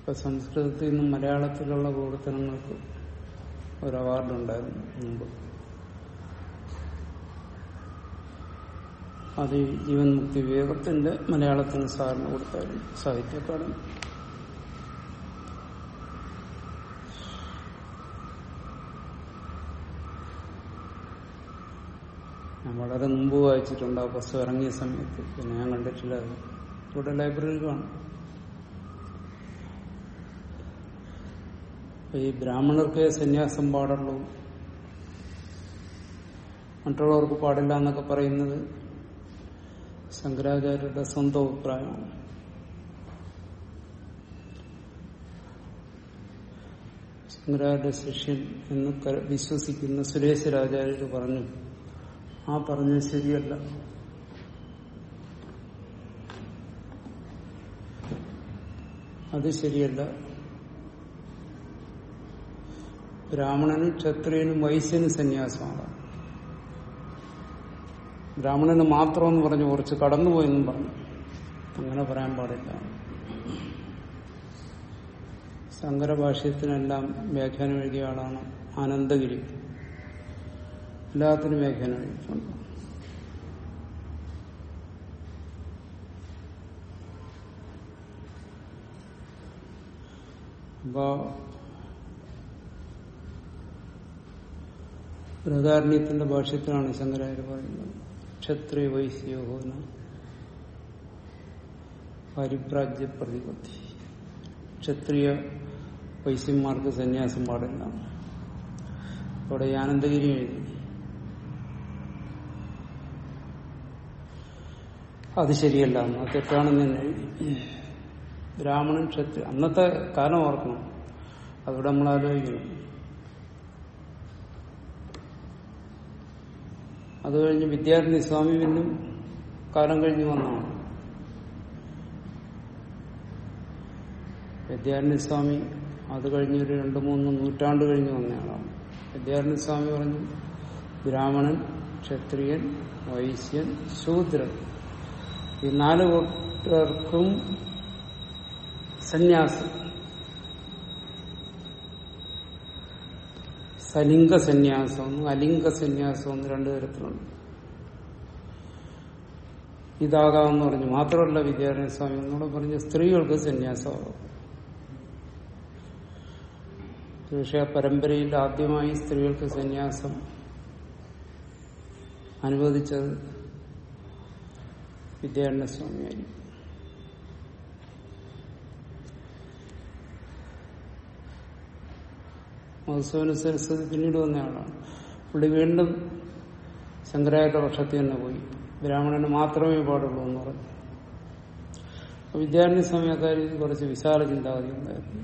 ഇപ്പൊ സംസ്കൃതത്തിൽ നിന്നും മലയാളത്തിലുള്ള പ്രവർത്തനങ്ങൾക്ക് ഒരു അവാർഡ് ഉണ്ടായിരുന്നു മുമ്പ് അത് ഈ ജീവൻ മുക്തി വിവേകത്തിന്റെ മലയാളത്തിന് സാറിന് കൊടുത്തായിരുന്നു സാഹിത്യ അക്കാദമി ഞാൻ വളരെ മുമ്പ് വായിച്ചിട്ടുണ്ട് ആ പുസ്തകം ഇറങ്ങിയ സമയത്ത് പിന്നെ ഞാൻ കണ്ടിട്ടില്ല അത് ഇവിടെ ലൈബ്രറിയിൽ കാണും അപ്പൊ ഈ ബ്രാഹ്മണർക്ക് സന്യാസം പാടുള്ളൂ മറ്റുള്ളവർക്ക് പാടില്ല എന്നൊക്കെ പറയുന്നത് ശങ്കരാചാര്യരുടെ സ്വന്തം അഭിപ്രായമാണ് ശങ്കരാചാര്യ ശിഷ്യൻ എന്ന് കരു- വിശ്വസിക്കുന്ന സുരേശ്വരാചാര്യർ പറഞ്ഞു ആ പറഞ്ഞത് ശരിയല്ല അത് ശരിയല്ല ബ്രാഹ്മണനും ക്ഷത്രിയനും വൈശ്യനും സന്യാസമാണ് ബ്രാഹ്മണന് മാത്രമെന്ന് പറഞ്ഞു കുറച്ച് കടന്നുപോയെന്നും പറഞ്ഞു അങ്ങനെ പറയാൻ പാടില്ല ശങ്കരഭാഷ്യത്തിനെല്ലാം വ്യാഖ്യാനം എഴുതിയ ആളാണ് ആനന്ദഗിരി എല്ലാത്തിനും വ്യാഖ്യാനം എഴുതിയിട്ടുണ്ട് അപ്പോ ബൃഹദാരണ്യത്തിന്റെ ഭാഷ്യത്തിലാണ് ശങ്കരാചാര്യ പറയുന്നത് ക്ഷത്രിയ വൈശ്യോഹോന പരിപ്രാജ്യ പ്രതിപത്തി ക്ഷത്രിയ വൈശ്യന്മാർക്ക് സന്യാസം പാടില്ല അവിടെ ഈ ആനന്ദഗിരി എഴുതി അത് ശരിയല്ല എന്ന് അത് തെറ്റാണെന്ന് തന്നെ എഴുതി ബ്രാഹ്മണൻ ക്ഷത്രിയ അന്നത്തെ കാലം ഓർക്കണം അതിവിടെ നമ്മൾ ആലോചിക്കണം അത് കഴിഞ്ഞ് വിദ്യാർത്ഥി സ്വാമി പിന്നും കാലം കഴിഞ്ഞ് വന്നതാണ് വിദ്യാരണി സ്വാമി അത് കഴിഞ്ഞൊരു രണ്ടു മൂന്ന് നൂറ്റാണ്ട് കഴിഞ്ഞ് വന്നയാളാണ് വിദ്യാരണി സ്വാമി പറഞ്ഞു ബ്രാഹ്മണൻ ക്ഷത്രിയൻ വൈശ്യൻ ശൂദ്രൻ ഈ നാല് കൂട്ടർക്കും സന്യാസം സലിംഗ സന്യാസം അലിംഗ സന്യാസം എന്ന് രണ്ടു തരത്തിലുണ്ട് ഇതാകാമെന്ന് പറഞ്ഞു മാത്രമല്ല വിദ്യാരണ സ്വാമി എന്നോട് പറഞ്ഞു സ്ത്രീകൾക്ക് സന്യാസമാകും പക്ഷേ ആ പരമ്പരയിൽ ആദ്യമായി സ്ത്രീകൾക്ക് സന്യാസം അനുവദിച്ചത് വിദ്യാരണ സ്വാമിയായിരിക്കും മധുസൂദന സരസ്വതി പിന്നീട് വന്നയാളാണ് പുള്ളി വീണ്ടും ശങ്കരാചാര്യ പക്ഷത്തിൽ തന്നെ പോയി ബ്രാഹ്മണന് മാത്രമേ പാടുള്ളൂ എന്ന് പറഞ്ഞു അപ്പൊ വിദ്യാർത്ഥി സമയക്കാരിൽ കുറച്ച് വിശാല ചിന്താഗതി ഉണ്ടായിരുന്നു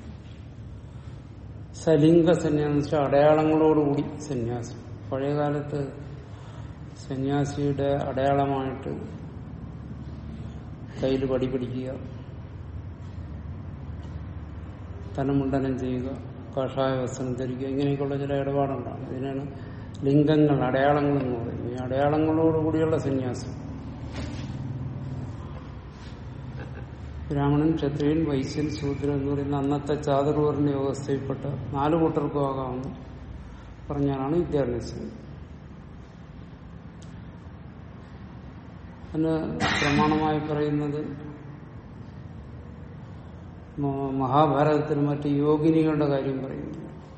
സലിംഗ സന്യാസം എന്ന് വെച്ചാൽ അടയാളങ്ങളോടുകൂടി സന്യാസം പഴയകാലത്ത് സന്യാസിയുടെ അടയാളമായിട്ട് കയ്യിൽ പടി പിടിക്കുക തലമുണ്ടനം ചെയ്യുക കാഷായ വസ്ത്രം ധരിക്കുക ഇങ്ങനെയൊക്കെയുള്ള ചില ഇടപാടുണ്ടാണ് ഇതിനാണ് ലിംഗങ്ങൾ അടയാളങ്ങൾ എന്ന് പറയുന്നത് ഈ അടയാളങ്ങളോടുകൂടിയുള്ള സന്യാസം ബ്രാഹ്മണൻ ക്ഷത്രിയൻ വൈശ്യൻ ശൂദ്രൻ എന്ന് പറയുന്ന അന്നത്തെ ചാതുർവർണ്ണ വ്യവസ്ഥയിൽപ്പെട്ട നാലു കൂട്ടർക്കും ആകാമെന്ന് പറഞ്ഞാലാണ് വിദ്യാഭ്യാസം അതിന് പ്രമാണമായി പറയുന്നത് മ- മഹാഭാരതത്തിൽ മറ്റ് യോഗിനികളുടെ കാര്യം പറയുന്നു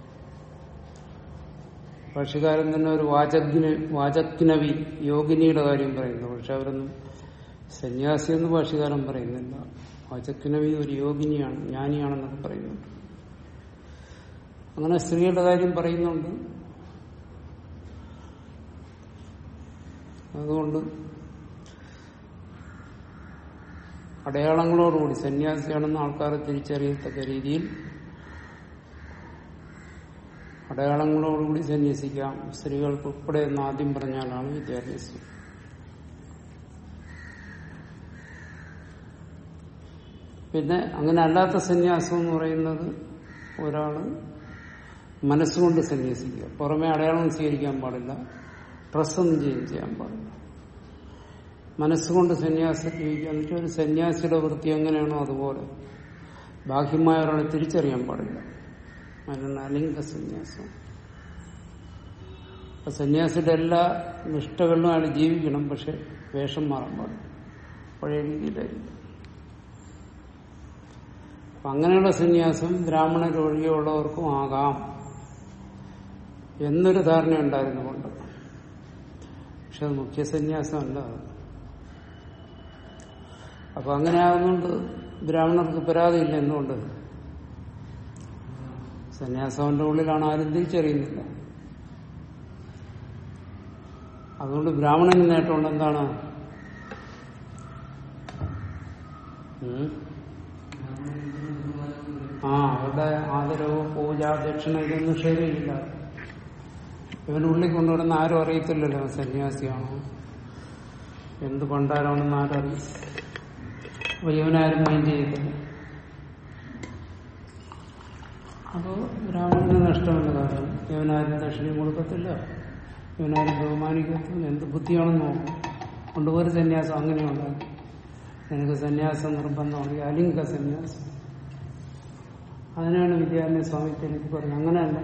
ഭാഷകാരൻ തന്നെ ഒരു വാചഗ്ന വാചഗ്നവി യോഗിനിയുടെ കാര്യം പറയുന്നു പക്ഷെ അവരൊന്നും സന്യാസി എന്ന് ഭാഷകാരൻ പറയുന്നില്ല വാചഗ്നവി ഒരു യോഗിനിയാണ് ജ്ഞാനിയാണെന്നൊക്കെ പറയുന്നുണ്ട് അങ്ങനെ സ്ത്രീകളുടെ കാര്യം പറയുന്നുണ്ട് അതുകൊണ്ട് അടയാളങ്ങളോടുകൂടി സന്യാസിയാണെന്ന് ആൾക്കാരെ തിരിച്ചറിയത്തക്ക രീതിയിൽ അടയാളങ്ങളോടുകൂടി സന്യസിക്കാം സ്ത്രീകൾക്ക് ഉൾപ്പെടെ എന്ന് ആദ്യം പറഞ്ഞാലാണ് വിദ്യാഭ്യാസം പിന്നെ അങ്ങനെ അല്ലാത്ത സന്യാസം എന്ന് പറയുന്നത് ഒരാള് മനസ്സുകൊണ്ട് സന്യസിക്കുക പുറമെ അടയാളം സ്വീകരിക്കാൻ പാടില്ല ഡ്രസ്സൊന്നും ചെയ്യുകയും ചെയ്യാൻ പാടില്ല മനസ്സുകൊണ്ട് സന്യാസം ജീവിക്കുക എന്നിട്ട് ഒരു സന്യാസിയുടെ വൃത്തി എങ്ങനെയാണോ അതുപോലെ ബാഹ്യമായ ഒരാളെ തിരിച്ചറിയാൻ പാടില്ല അതിനാണ് അലിംഗ സന്യാസം അപ്പൊ സന്യാസിയുടെ എല്ലാ നിഷ്ഠകളിലും അയാൾ ജീവിക്കണം പക്ഷെ വേഷം മാറാൻ പാടില്ല പഴയ രീതിയിലായിരിക്കും അപ്പൊ അങ്ങനെയുള്ള സന്യാസം ബ്രാഹ്മണരൊഴികെയുള്ളവർക്കും ആകാം എന്നൊരു ധാരണ ഉണ്ടായിരുന്നുകൊണ്ട് പക്ഷെ അത് മുഖ്യ സന്യാസമല്ല അത് അപ്പൊ അങ്ങനെ ആകുന്നുണ്ട് ബ്രാഹ്മണർക്ക് പരാതിയില്ല എന്തുകൊണ്ട് സന്യാസവന്റെ ഉള്ളിലാണ് ആരും തിരിച്ചറിയുന്നില്ല അതുകൊണ്ട് ബ്രാഹ്മണന് നേട്ടമുണ്ട് എന്താണ് ഉം? ആ അവരുടെ ആദരവ് പൂജ ദക്ഷിണ ഇതൊന്നും ശരിയില്ല ഇവനുള്ളിൽ കൊണ്ടുവിടുന്ന ആരും അറിയത്തില്ലല്ലോ അവൻ സന്യാസിയാണോ എന്ത് പണ്ടാരാണെന്ന് ആരും അറിയില്ല അപ്പൊ ഇവനാരും മൈൻഡ് ചെയ്യത്തില്ല അപ്പോ ബ്രാഹ്മണന് നഷ്ടമുള്ള കാര്യം ഇവനാരും ദക്ഷിണയും കൊടുക്കത്തില്ല ഇവനാരും ബഹുമാനിക്കത്തില്ല എന്ത് ബുദ്ധിയാണെന്ന് നോക്കും കൊണ്ട് ഒരു സന്യാസം അങ്ങനെയുണ്ടാക്കി എനിക്ക് സന്യാസം നിർബന്ധമാണ് അലിംഗ സന്യാസം അതിനാണ് വിദ്യാലയ സ്വാമി എനിക്ക് പറഞ്ഞത് അങ്ങനെയല്ല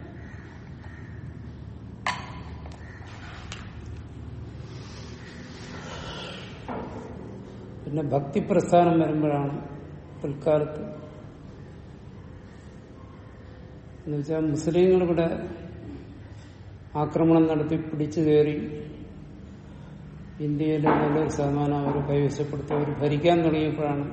പിന്നെ ഭക്തി പ്രസ്ഥാനം വരുമ്പോഴാണ് പിൽക്കാലത്ത് എന്നുവെച്ചാൽ മുസ്ലിങ്ങൾ ഇവിടെ ആക്രമണം നടത്തി പിടിച്ചു കയറി ഇന്ത്യയിലെ നല്ലൊരു ശതമാനം അവർ കൈവശപ്പെടുത്തി അവർ ഭരിക്കാൻ തുടങ്ങിയപ്പോഴാണ്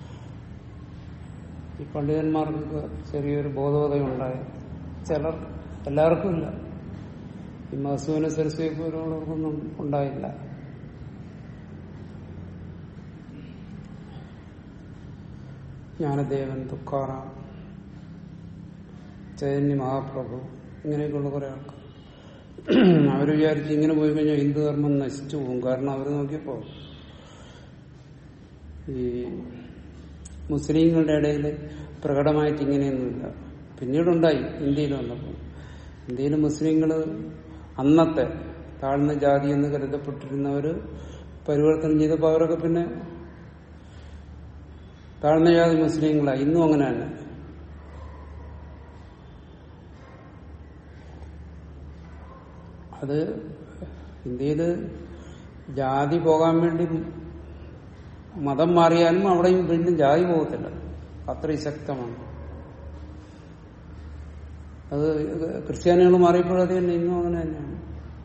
ഈ പണ്ഡിതന്മാർക്ക് ചെറിയൊരു ബോധോദയം ഉണ്ടായത് ചിലർ എല്ലാവർക്കും ഇല്ല ഈ മസൂന സരസ്വതി പോലുള്ളവർക്കൊന്നും ഉണ്ടായില്ല ജ്ഞാനദേവൻ തുക്കാറാം ചൈതന്യ മഹാപ്രഭു ഇങ്ങനെയൊക്കെയുള്ള കുറെ ആൾക്കാർ അവർ വിചാരിച്ച് ഇങ്ങനെ പോയി കഴിഞ്ഞാൽ ഹിന്ദു ധർമ്മം നശിച്ചു പോകും കാരണം അവർ നോക്കിയപ്പോ ഈ മുസ്ലിങ്ങളുടെ ഇടയിൽ പ്രകടമായിട്ട് ഇങ്ങനെയൊന്നുമില്ല പിന്നീടുണ്ടായി ഇന്ത്യയിൽ വന്നപ്പോൾ ഇന്ത്യയിൽ മുസ്ലിങ്ങൾ അന്നത്തെ താഴ്ന്ന ജാതി എന്ന് കരുതപ്പെട്ടിരുന്നവർ പരിവർത്തനം ചെയ്തപ്പോൾ അവരൊക്കെ പിന്നെ താഴ്ന്ന ജാതി മുസ്ലിങ്ങളായി ഇന്നും അങ്ങനെ തന്നെ അത് ഇന്ത്യയില് ജാതി പോകാൻ വേണ്ടി മതം മാറിയാലും അവിടെയും വീണ്ടും ജാതി പോകത്തില്ല അത്രയും ശക്തമാണ് അത് ക്രിസ്ത്യാനികൾ മാറിയപ്പോഴത് തന്നെ ഇന്നും അങ്ങനെ തന്നെയാണ്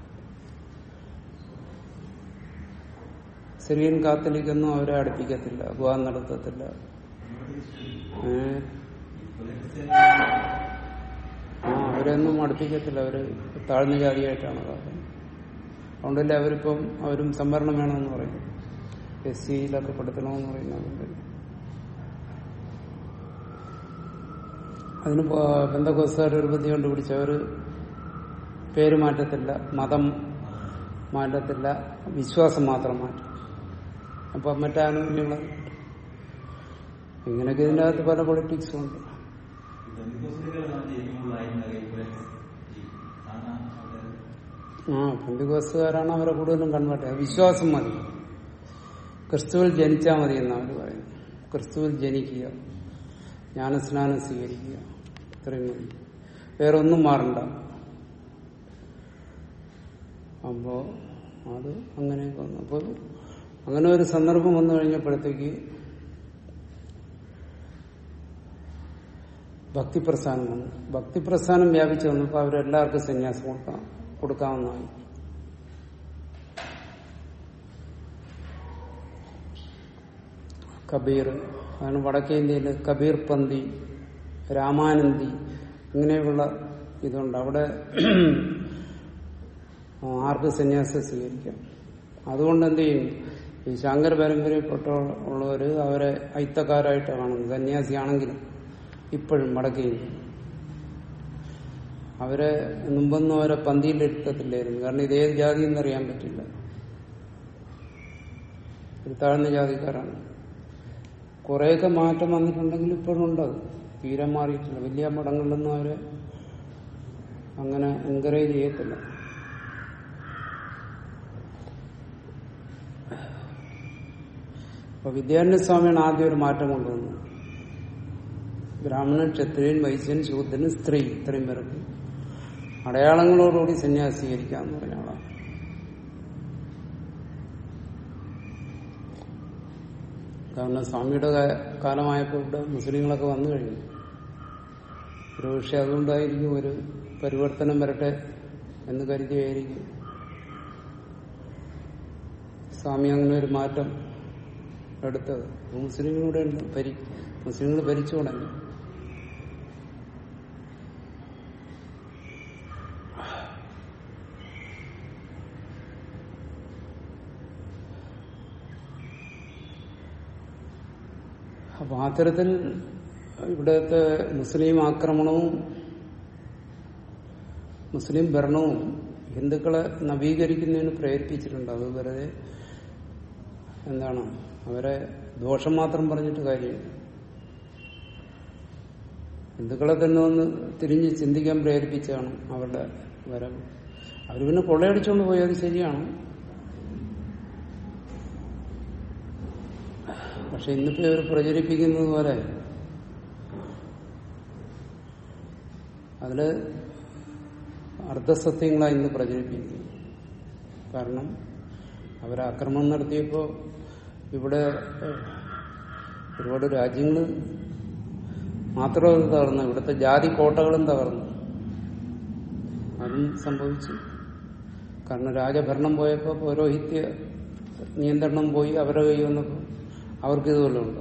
സിറിയൻ കാത്തലിക്കൊന്നും അവരെ അടുപ്പിക്കത്തില്ല വിവാഹം നടത്തത്തില്ല ഏ? ആ അവരെയൊന്നും അടുപ്പിക്കത്തില്ല അവര് താഴ്ന്ന ജാതിയായിട്ടാണ് കാണുന്നത് അതുകൊണ്ടല്ലേ അവരിപ്പം അവരും സംവരണം വേണമെന്ന് പറയും എസ് സിയിലൊക്കെ പെടുത്തണമെന്ന് പറയുന്നുണ്ട് അതിന് ബന്ധക്കോസുകാർ ഒരു ബുദ്ധി കണ്ടുപിടിച്ച് അവര് പേര് മാറ്റത്തില്ല മതം മാറ്റത്തില്ല വിശ്വാസം മാത്രം മാറ്റും അപ്പൊ മറ്റാനുകൂല്യങ്ങൾ ഇങ്ങനെയൊക്കെ ഇതിൻ്റെ അകത്ത് പല പൊളിറ്റിക്സും ഉണ്ട് ആ പെന്തികോസുകാരാണ് അവരെ കൂടുതലും കൺവേർട്ട് ചെയ്യുന്നത് വിശ്വാസം മതി ക്രിസ്തുവിൽ ജനിച്ചാൽ മതി എന്നാണ് അവർ പറയുന്നത് ക്രിസ്തുവിൽ ജനിക്കുക ജ്ഞാനസ്നാനം സ്വീകരിക്കുക ഇത്രയും മതി വേറെ ഒന്നും മാറണ്ട അപ്പോ അത് അങ്ങനെയൊക്കെ വന്നു അപ്പോൾ അങ്ങനെ ഒരു സന്ദർഭം വന്നു കഴിഞ്ഞപ്പോഴത്തേക്ക് ഭക്തിപ്രസ്ഥാനം വന്നു ഭക്തിപ്രസ്ഥാനം വ്യാപിച്ചു വന്നപ്പോൾ അവരെല്ലാവർക്കും സന്യാസം കൊടുക്കാം കൊടുക്കാവുന്നതായി കബീർ അതാണ് വടക്കേ ഇന്ത്യയിൽ കബീർ പന്തി രാമാനന്ദി ഇങ്ങനെയുള്ള ഇതുണ്ട് അവിടെ ആർക്ക് സന്യാസം സ്വീകരിക്കാം അതുകൊണ്ട് എന്ത് ചെയ്യും ഈ ശങ്കര പരമ്പരയിൽപ്പെട്ട ഉള്ളവര് അവരെ ഐത്തക്കാരായിട്ട് കാണുന്നത് സന്യാസിയാണെങ്കിലും ഇപ്പോഴും വടക്കേ ഇന്ത്യ അവരെ മുമ്പൊന്നും അവരെ പന്തിയിലിരുത്തത്തില്ലായിരുന്നു കാരണം ഇതേ ജാതി എന്നറിയാൻ പറ്റില്ല ഒരു താഴ്ന്ന ജാതിക്കാരാണ് കുറേയൊക്കെ മാറ്റം വന്നിട്ടുണ്ടെങ്കിൽ ഇപ്പോഴും ഉണ്ട് അത് തീരെ മാറിയിട്ടില്ല വലിയ മടങ്ങളിലൊന്നും അവരെ അങ്ങനെ എൻകറേജ് ചെയ്യത്തില്ല അപ്പൊ വിദ്യാരണ്യ സ്വാമിയാണ് ആദ്യം ഒരു മാറ്റം കൊണ്ടുവന്നത് ബ്രാഹ്മണൻ ക്ഷത്രിയൻ വൈശ്യൻ ശൂദ്രൻ സ്ത്രീ ഇത്രയും പേർക്ക് അടയാളങ്ങളോടുകൂടി സന്യാസീകരിക്കാന്ന് പറഞ്ഞ ആളാണ് കാരണം സ്വാമിയുടെ കാ- കാലമായപ്പോൾ ഇവിടെ മുസ്ലിങ്ങളൊക്കെ വന്നു കഴിഞ്ഞു ഒരുപക്ഷെ അതുകൊണ്ടായിരിക്കും ഒരു പരിവർത്തനം വരട്ടെ എന്ന് കരുതിയായിരിക്കും സ്വാമി അങ്ങനെ ഒരു മാറ്റം എടുത്തത് മുസ്ലിങ്ങളുടെ ഉണ്ട് ഭരി മുസ്ലിങ്ങൾ ഭരിച്ചു തുടങ്ങി അപ്പൊ അത്തരത്തിൽ ഇവിടുത്തെ മുസ്ലിം ആക്രമണവും മുസ്ലിം ഭരണവും ഹിന്ദുക്കളെ നവീകരിക്കുന്നതിന് പ്രേരിപ്പിച്ചിട്ടുണ്ട് അത് വെറുതെ എന്താണ് അവരെ ദോഷം മാത്രം പറഞ്ഞിട്ട് കാര്യമില്ല ഹിന്ദുക്കളെ തന്നെ ഒന്ന് തിരിഞ്ഞ് ചിന്തിക്കാൻ പ്രേരിപ്പിച്ചാണ് അവരുടെ വരവ് അവർ പിന്നെ കൊള്ളയടിച്ചുകൊണ്ട് പോയി അത് ശരിയാണ് പക്ഷെ ഇന്നിപ്പോ ഇവർ പ്രചരിപ്പിക്കുന്നത് പോലെ അതില് അർദ്ധസത്യങ്ങളാണ് ഇന്ന് പ്രചരിപ്പിക്കുന്നത് കാരണം അവർ ആക്രമണം നടത്തിയപ്പോൾ ഇവിടെ ഏഹ്, ഒരുപാട് രാജ്യങ്ങൾ മാത്രമല്ല തകർന്നു ഇവിടുത്തെ ജാതി കോട്ടകളും തകർന്നു അതും സംഭവിച്ചു കാരണം രാജഭരണം പോയപ്പോൾ പൗരോഹിത്യ നിയന്ത്രണം പോയി അവരുടെ കൈ വന്നപ്പോൾ അവർക്ക് ഇതുപോലെ ഉണ്ട്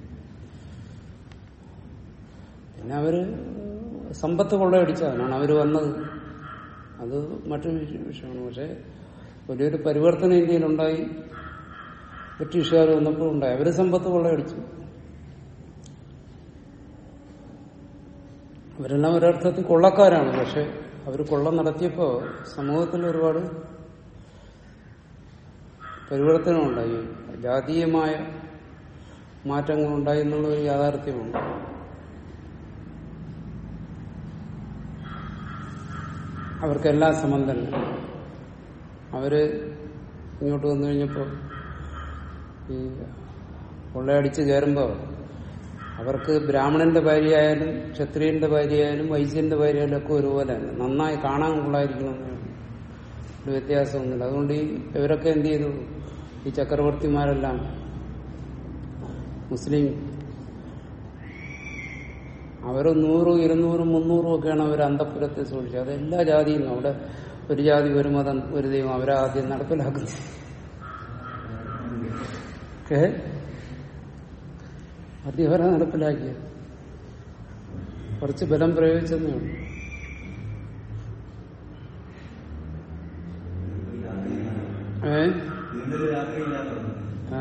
പിന്നെ അവര് സമ്പത്ത് കൊള്ളയടിച്ചതിനാണ് അവര് വന്നത് അത് മറ്റൊരു വിഷയമാണ് പക്ഷെ വലിയൊരു പരിവർത്തനം ഇന്ത്യയിലുണ്ടായി ബ്രിട്ടീഷുകാർ വന്നപ്പോൾ ഉണ്ടായി അവര് സമ്പത്ത് കൊള്ളയടിച്ചു അവരെല്ലാം ഒരർത്ഥത്തിൽ കൊള്ളക്കാരാണ് പക്ഷെ അവർ കൊള്ള നടത്തിയപ്പോൾ സമൂഹത്തിൽ ഒരുപാട് പരിവർത്തനമുണ്ടായി ജാതീയമായ മാറ്റങ്ങളുണ്ടായി എന്നുള്ള ഒരു യാഥാർത്ഥ്യമുണ്ട് അവർക്കെല്ലാം സമം തന്നെ അവര് ഇങ്ങോട്ട് വന്നു കഴിഞ്ഞപ്പോൾ ഈ കൊള്ളയടിച്ച് കയറുമ്പോൾ അവർക്ക് ബ്രാഹ്മണന്റെ ഭാര്യയായാലും ക്ഷത്രിയന്റെ ഭാര്യയായാലും വൈശ്യന്റെ ഭാര്യയായാലും ഒക്കെ ഒരുപോലെ നന്നായി കാണാൻ കൊള്ളായിരിക്കണമെന്ന് ഒരു വ്യത്യാസമൊന്നുമില്ല അതുകൊണ്ട് ഈ ഇവരൊക്കെ എന്ത് ചെയ്തു ഈ ചക്രവർത്തിമാരെല്ലാം മുസ്ലിം അവർ നൂറും ഇരുന്നൂറും മുന്നൂറും ഒക്കെയാണ് അവർ അന്തപുരത്തെ സൂക്ഷിച്ചത് അത് എല്ലാ ജാതിയും അവിടെ ഒരു ജാതി ഒരു മതം ഒരു ദൈവം അവരാദ്യം നടപ്പിലാക്കുന്നത് ഏ ആദ്യം അവരെ നടപ്പിലാക്കിയത് കുറച്ച് ബലം പ്രയോഗിച്ചെന്നേ ഉള്ളൂ ഏ ആ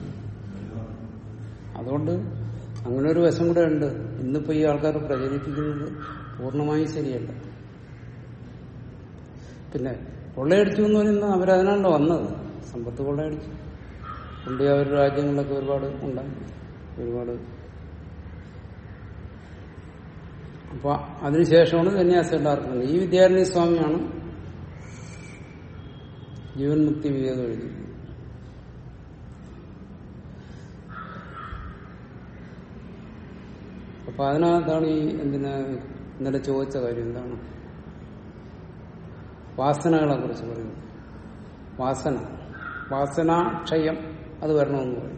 അതുകൊണ്ട് അങ്ങനെ ഒരു വശം കൂടെ ഉണ്ട് ഇന്നിപ്പോ ഈ ആൾക്കാർ പ്രചരിപ്പിക്കുന്നത് പൂർണ്ണമായും ശരിയല്ല പിന്നെ കൊള്ളയടിച്ചു എന്ന് പറയുന്നത് അവരതിനാണല്ലോ വന്നത് സമ്പത്ത് കൊള്ളയടിച്ചു പണ്ട് അവരുടെ രാജ്യങ്ങളിലൊക്കെ ഒരുപാട് ഉണ്ടായി ഒരുപാട് അപ്പൊ അതിനുശേഷമാണ് സന്യാസം ഉണ്ടാക്കുന്നത് ഈ വിദ്യാരണി സ്വാമിയാണ് ജീവൻ മുക്തി വിവേകം എഴുതിയത് അപ്പൊ അതിനകത്താണ് ഈ എന്തിനാ ഇന്നലെ ചോദിച്ച കാര്യം എന്താണ് വാസനകളെ കുറിച്ച് പറയുന്നത് വാസന വാസനാക്ഷയം അത് വരണമെന്ന് പറയും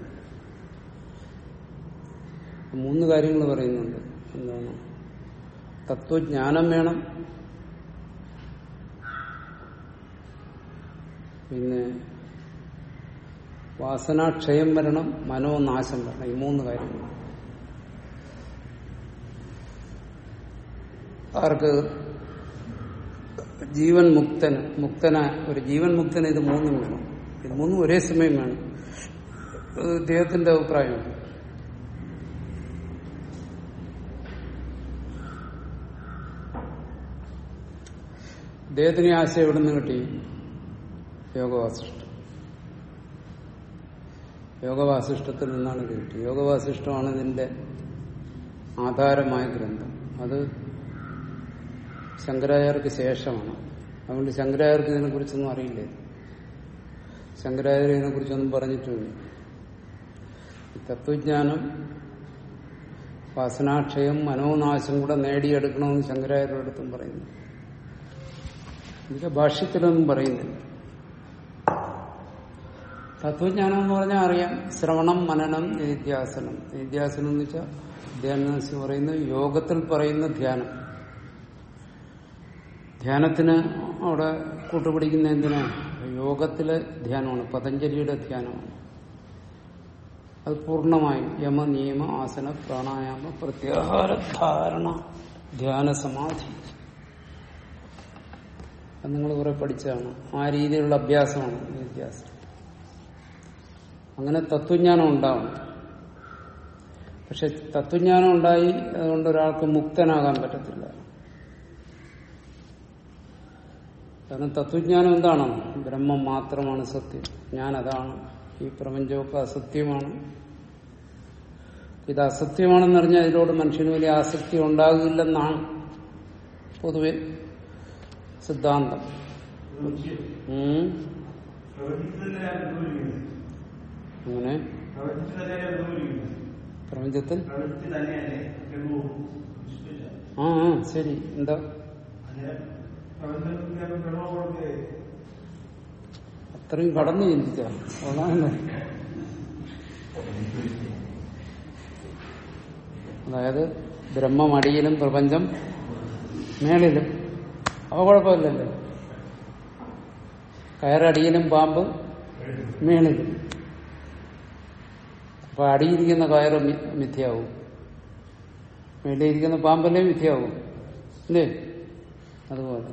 മൂന്ന് കാര്യങ്ങൾ പറയുന്നുണ്ട് എന്താണ് തത്വജ്ഞാനം വേണം പിന്നെ വാസനാക്ഷയം വരണം മനോനാശം വരണം ഈ മൂന്ന് കാര്യങ്ങൾ ആർക്ക് ജീവൻ മുക്തന് മുക്തന ഒരു ജീവൻ മുക്തന് ഇത് മൂന്നും വേണം ഇത് മൂന്നും ഒരേ സമയം വേണം അത് ഇദ്ദേഹത്തിന്റെ അഭിപ്രായമാണ് ഇദ്ദേഹത്തിന് ഈ ആശയം എവിടെ നിന്ന് കിട്ടി യോഗവാസിഷ്ടം യോഗവാസിഷ്ടത്തിൽ നിന്നാണ് ഇത് കിട്ടിയത് യോഗവാസിഷ്ടമാണ് ഇതിന്റെ ആധാരമായ ഗ്രന്ഥം അത് ശങ്കരാചാര്യർക്ക് ശേഷമാണ് അതുകൊണ്ട് ശങ്കരാചാര്യർക്ക് ഇതിനെ കുറിച്ചൊന്നും അറിയില്ലേ ശങ്കരാചാര്യ ഇതിനെ കുറിച്ചൊന്നും പറഞ്ഞിട്ടുമില്ല ഈ തത്വജ്ഞാനം വാസനാക്ഷയം മനോനാശം കൂടെ നേടിയെടുക്കണമെന്ന് ശങ്കരാചാര്യരുടെ അടുത്തും പറയുന്നു ഇതിന്റെ ഭാഷ്യത്തിലൊന്നും പറയുന്നില്ല തത്വജ്ഞാനം എന്ന് പറഞ്ഞാൽ അറിയാം ശ്രവണം മനനം നിത്യാസനം നിത്യാസനം എന്ന് വെച്ചാൽ ധ്യാനസി പറയുന്ന യോഗത്തിൽ പറയുന്ന ധ്യാനം ധ്യാനത്തിന് അവിടെ കൂട്ടുപിടിക്കുന്ന എന്തിനാ യോഗത്തിലെ ധ്യാനമാണ് പതഞ്ജലിയുടെ ധ്യാനമാണ് അത് പൂർണ്ണമായും യമ നിയമ ആസന പ്രാണായാമ പ്രത്യാഹാര ധാരണ ധ്യാന സമാധി അത് നിങ്ങൾ കുറെ പഠിച്ചതാണ് ആ രീതിയിലുള്ള അഭ്യാസമാണ് നിത്യാസനം അങ്ങനെ തത്വജ്ഞാനം ഉണ്ടാവണം പക്ഷെ തത്വജ്ഞാനം ഉണ്ടായി അതുകൊണ്ട് ഒരാൾക്ക് മുക്തനാകാൻ പറ്റത്തില്ല കാരണം തത്വജ്ഞാനം എന്താണ് ബ്രഹ്മം മാത്രമാണ് സത്യം ഞാൻ അതാണ് ഈ പ്രപഞ്ചമൊക്കെ അസത്യമാണ് ഇത് അസത്യമാണെന്ന് അറിഞ്ഞാൽ ഇതിനോട് മനുഷ്യന് വലിയ ആസക്തി ഉണ്ടാകില്ലെന്നാണ് പൊതുവെ സിദ്ധാന്തം ഉം. അങ്ങനെ പ്രപഞ്ചത്തിൽ ആ ആ ശരി എന്താ അത്രയും കടന്നു ചിന്തിച്ച അതായത് ബ്രഹ്മമടിയിലും പ്രപഞ്ചം മേളിലും അവ കുഴപ്പമില്ലല്ലോ കയറടിയിലും പാമ്പ് മേളിലും അപ്പൊ അടിയിരിക്കുന്ന കയറ് മി- മിഥ്യാവും മേളിയിരിക്കുന്ന പാമ്പല്ലേ മിഥ്യാവും അല്ലേ അതുപോലെ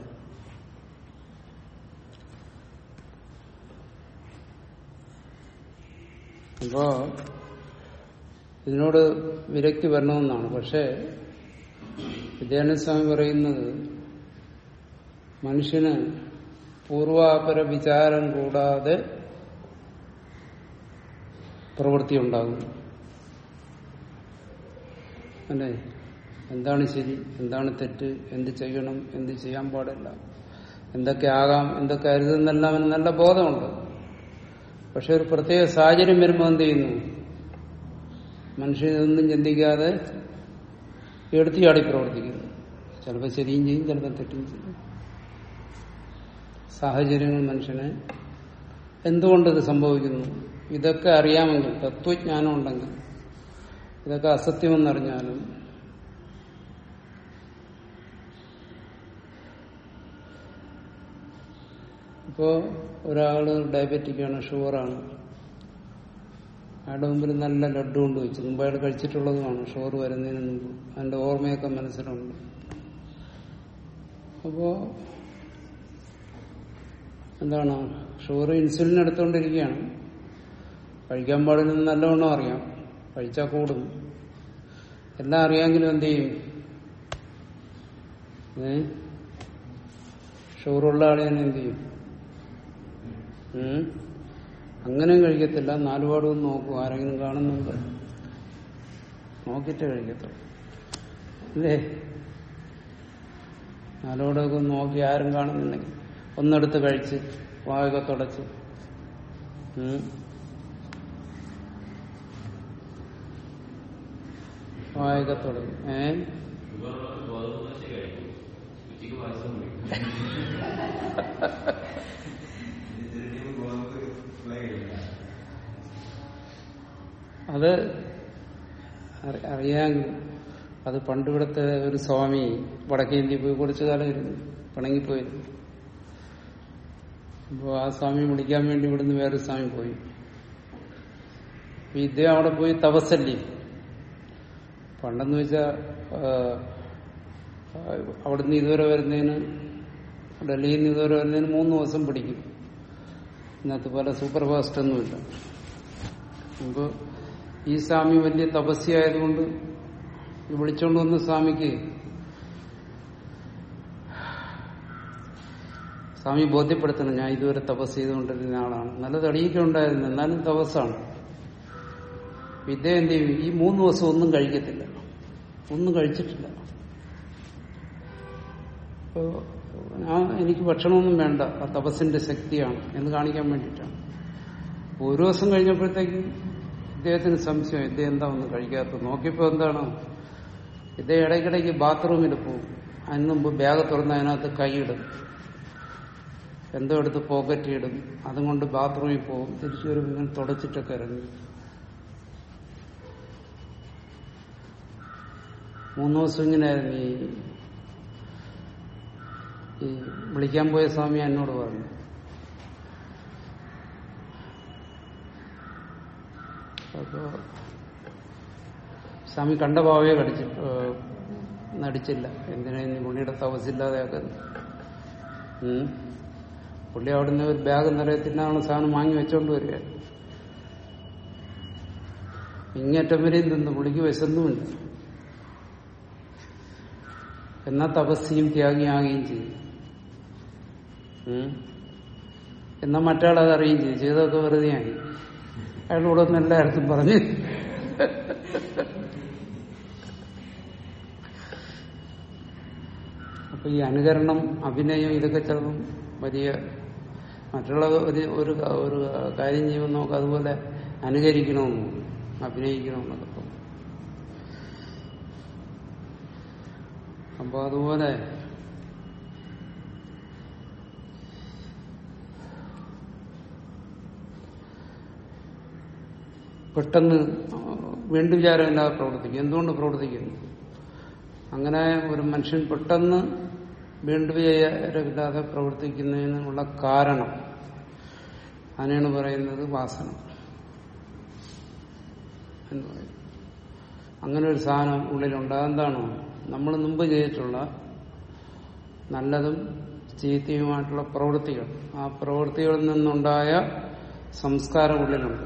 അപ്പോ ഇതിനോട് വിരക്തി വരണമെന്നാണ് പക്ഷെ വിദ്യാനന്ദസ്വാമി പറയുന്നത് മനുഷ്യന് പൂർവാപര വിചാരം കൂടാതെ പ്രവൃത്തി ഉണ്ടാകും അല്ലേ എന്താണ് ശരി എന്താണ് തെറ്റ് എന്ത് ചെയ്യണം എന്ത് ചെയ്യാൻ പാടില്ല എന്തൊക്കെ ആകാം എന്തൊക്കെ അരുതെന്നെല്ലാം അവന് നല്ല ബോധമുണ്ട് പക്ഷെ ഒരു പ്രത്യേക സാഹചര്യം വരുമ്പോൾ എന്ത് ചെയ്യുന്നു മനുഷ്യൻ ഇതൊന്നും ചിന്തിക്കാതെ എടുത്തിയാടി പ്രവർത്തിക്കുന്നു ചിലപ്പോൾ ശരിയും ചെയ്യും ചിലപ്പോൾ തെറ്റും ചെയ്യും സാഹചര്യങ്ങൾ മനുഷ്യനെ എന്തുകൊണ്ടിത് സംഭവിക്കുന്നു ഇതൊക്കെ അറിയാമെങ്കിൽ തത്വജ്ഞാനം ഉണ്ടെങ്കിൽ ഇതൊക്കെ അസത്യമെന്നറിഞ്ഞാലും ഇപ്പോ ഒരാള് ഡയബറ്റിക് ആണ് ഷുഗറാണ് അയാളുടെ മുമ്പിൽ നല്ല ലഡ്ഡു കൊണ്ട് വെച്ചു മുമ്പ് അയാൾ കഴിച്ചിട്ടുള്ളതുമാണ് ഷുഗർ വരുന്നതിന് മുമ്പ് അതിന്റെ ഓർമ്മയൊക്കെ മനസ്സിലുണ്ട് അപ്പോ എന്താണ് ഷുഗർ ഇൻസുലിൻ എടുത്തുകൊണ്ടിരിക്കുകയാണ് കഴിക്കാൻ പാടില്ലെന്ന് നല്ലവണ്ണം അറിയാം കഴിച്ചാൽ കൂടും എല്ലാം അറിയാമെങ്കിലും എന്ത് ചെയ്യും ഏ ഷുഗറുള്ള ആളെ തന്നെ എന്ത് ചെയ്യും ഉം? അങ്ങനെയും കഴിക്കത്തില്ല നാലുപാടും ഒന്ന് നോക്കും ആരെങ്കിലും കാണുന്നുണ്ട് നോക്കിയിട്ടേ കഴിക്കത്തുള്ളൂ അല്ലേ നാലോടൊക്കെ ഒന്ന് നോക്കി ആരും കാണുന്നുണ്ടെങ്കിൽ ഒന്നെടുത്ത് കഴിച്ച് വായൊക്കെ തുടച്ച് ഉം. വായൊക്കെ തുടങ്ങി ഏ അത് അറി- അറിയാൻ അത് പണ്ടിവിടുത്തെ ഒരു സ്വാമി വടക്കേ ഇന്ത്യ പോയി കുറച്ചു കാലം ഇരുന്നു പിണങ്ങിപ്പോയിരുന്നു അപ്പോൾ ആ സ്വാമി വിളിക്കാൻ വേണ്ടി ഇവിടുന്ന് വേറൊരു സ്വാമി പോയി അപ്പൊ ഇദ്ദേഹം അവിടെ പോയി തപസ്സല്ലേ പണ്ടെന്ന് വെച്ചാ ആ, ആ, അവിടുന്ന് ഇതുവരെ വരുന്നതിന് ഡൽഹിയിൽ നിന്ന് ഇതുവരെ വരുന്നതിന് മൂന്ന് ദിവസം പിടിക്കും ഇന്നത്തെ പോലെ സൂപ്പർ ഫാസ്റ്റ് ഒന്നുമില്ല മുമ്പ് ഈ സ്വാമി വലിയ തപസ്യായതുകൊണ്ട് ഈ വിളിച്ചോണ്ട് വന്ന സ്വാമിക്ക് സ്വാമി ബോധ്യപ്പെടുത്തണം ഞാൻ ഇതുവരെ തപസ് ചെയ്തുകൊണ്ടിരുന്ന ആളാണ് നല്ല തെളിയൊക്കെ ഉണ്ടായിരുന്നു എന്നാലും തപസ്സാണ് ഇദ്ദേഹം എന്ത് ചെയ്യും ഈ മൂന്ന് ദിവസം ഒന്നും കഴിക്കത്തില്ല ഒന്നും കഴിച്ചിട്ടില്ല അപ്പോ ഞാൻ എനിക്ക് ഭക്ഷണമൊന്നും വേണ്ട ആ തപസ്സിന്റെ ശക്തിയാണ് എന്ന് കാണിക്കാൻ വേണ്ടിയിട്ടാണ് ഒരു ദിവസം കഴിഞ്ഞപ്പോഴത്തേക്കും ഇദ്ദേഹത്തിന് സംശയം ഇദ്ദേഹം എന്താ ഒന്നും കഴിക്കാത്തത് നോക്കിയപ്പോ എന്താണ് ഇത് ഇടയ്ക്കിടയ്ക്ക് ബാത്റൂമിൽ പോകും അതിന് മുമ്പ് ബാഗ് തുറന്ന് അതിനകത്ത് കൈയിടും എന്തോ എടുത്ത് പോക്കറ്റ് ഇടും അതും കൊണ്ട് ബാത്റൂമിൽ പോകും തിരിച്ചു വരുമ്പോൾ ഇങ്ങനെ തുടച്ചിട്ടൊക്കെ ഇറങ്ങി മൂന്ന് ദിവസം ഇങ്ങനെയായിരുന്നു ഈ ഈ വിളിക്കാൻ പോയ സ്വാമി എന്നോട് പറഞ്ഞു അപ്പോ സ്വാമി കണ്ട ഭാവയെ കടിച്ചു ഏഹ്, നടിച്ചില്ല എന്തിനാ ഇനി പുള്ളിയുടെ തപസ്സില്ലാതെയാക്കുന്നു ഉം. പുള്ളി അവിടുന്ന് ഒരു ബാഗ് നിറയെ തിന്നാനുള്ള സാധനം വാങ്ങി വെച്ചോണ്ട് വരിക ഇങ്ങേറ്റം വരെയും തിന്നു പുള്ളിക്ക് വിശന്നുമില്ല എന്നാ തപസ്സിയും ത്യാഗിയാകുകയും ചെയ്തു ഉം. എന്നാ മറ്റാൾ അത് അറിയുകയും ചെയ്തു ചെയ്തൊക്കെ വെറുതെ ആയി അയാളോട് ഒന്ന് എല്ലായിടത്തും പറഞ്ഞു അപ്പൊ ഈ അനുകരണം അഭിനയം ഇതൊക്കെ ചിലപ്പം വലിയ മറ്റുള്ള ഒരു ഒരു ഒരു കാര്യം ചെയ്യുമ്പോൾ നമുക്ക് അതുപോലെ അനുകരിക്കണമെന്നും അഭിനയിക്കണമെന്നൊക്കെ തോന്നും അപ്പൊ അതുപോലെ പെട്ടെന്ന് വീണ്ടും വിചാരമില്ലാതെ പ്രവർത്തിക്കും എന്തുകൊണ്ട് പ്രവർത്തിക്കുന്നു അങ്ങനെ ഒരു മനുഷ്യൻ പെട്ടെന്ന് വീണ്ടും വിചാരമില്ലാതെ പ്രവർത്തിക്കുന്നതിനുള്ള കാരണം അതിനാണ് പറയുന്നത് വാസന എന്ന് പറയും അങ്ങനെ ഒരു സാധനം ഉള്ളിലുണ്ട് അതെന്താണോ നമ്മൾ മുമ്പ് ചെയ്തിട്ടുള്ള നല്ലതും ചീത്തയുമായിട്ടുള്ള പ്രവൃത്തികൾ ആ പ്രവൃത്തികളിൽ നിന്നുണ്ടായ സംസ്കാരം ഉള്ളിലുണ്ട്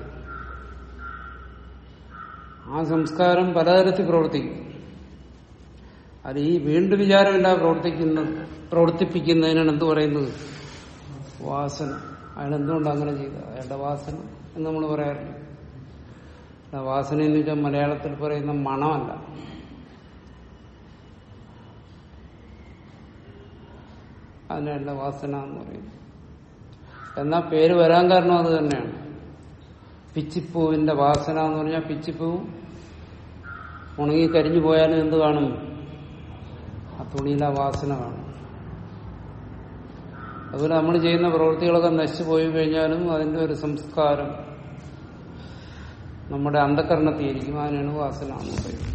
ആ സംസ്കാരം പലതരത്തിൽ പ്രവർത്തിക്കും അത് ഈ വീണ്ടും വിചാരമില്ലാതെ പ്രവർത്തിക്കുന്ന പ്രവർത്തിപ്പിക്കുന്നതിനാണ് എന്ത് പറയുന്നത് വാസന അയാൾ എന്തുകൊണ്ട് അങ്ങനെ ചെയ്ത അയാളുടെ വാസന എന്ന് നമ്മൾ പറയാറില്ല ആ വാസന എന്ന് വെച്ചാൽ മലയാളത്തിൽ പറയുന്ന മണമല്ല അതിനല്ല വാസന എന്ന് പറയുന്നത് എന്നാൽ പേര് വരാൻ കാരണം അത് തന്നെയാണ് പിച്ചിപ്പൂവിന്റെ വാസന എന്ന് പറഞ്ഞാൽ പിച്ചിപ്പൂ ഉണങ്ങി കരിഞ്ഞു പോയാലും എന്ത് കാണും ആ തുണിയിലെ വാസന കാണും അതുപോലെ നമ്മൾ ചെയ്യുന്ന പ്രവൃത്തികളൊക്കെ നശിച്ചു പോയി കഴിഞ്ഞാലും അതിന്റെ ഒരു സംസ്കാരം നമ്മുടെ അന്ധകരണത്തിയിരിക്കും അതിനാണ് വാസന എന്ന് പറയുന്നത്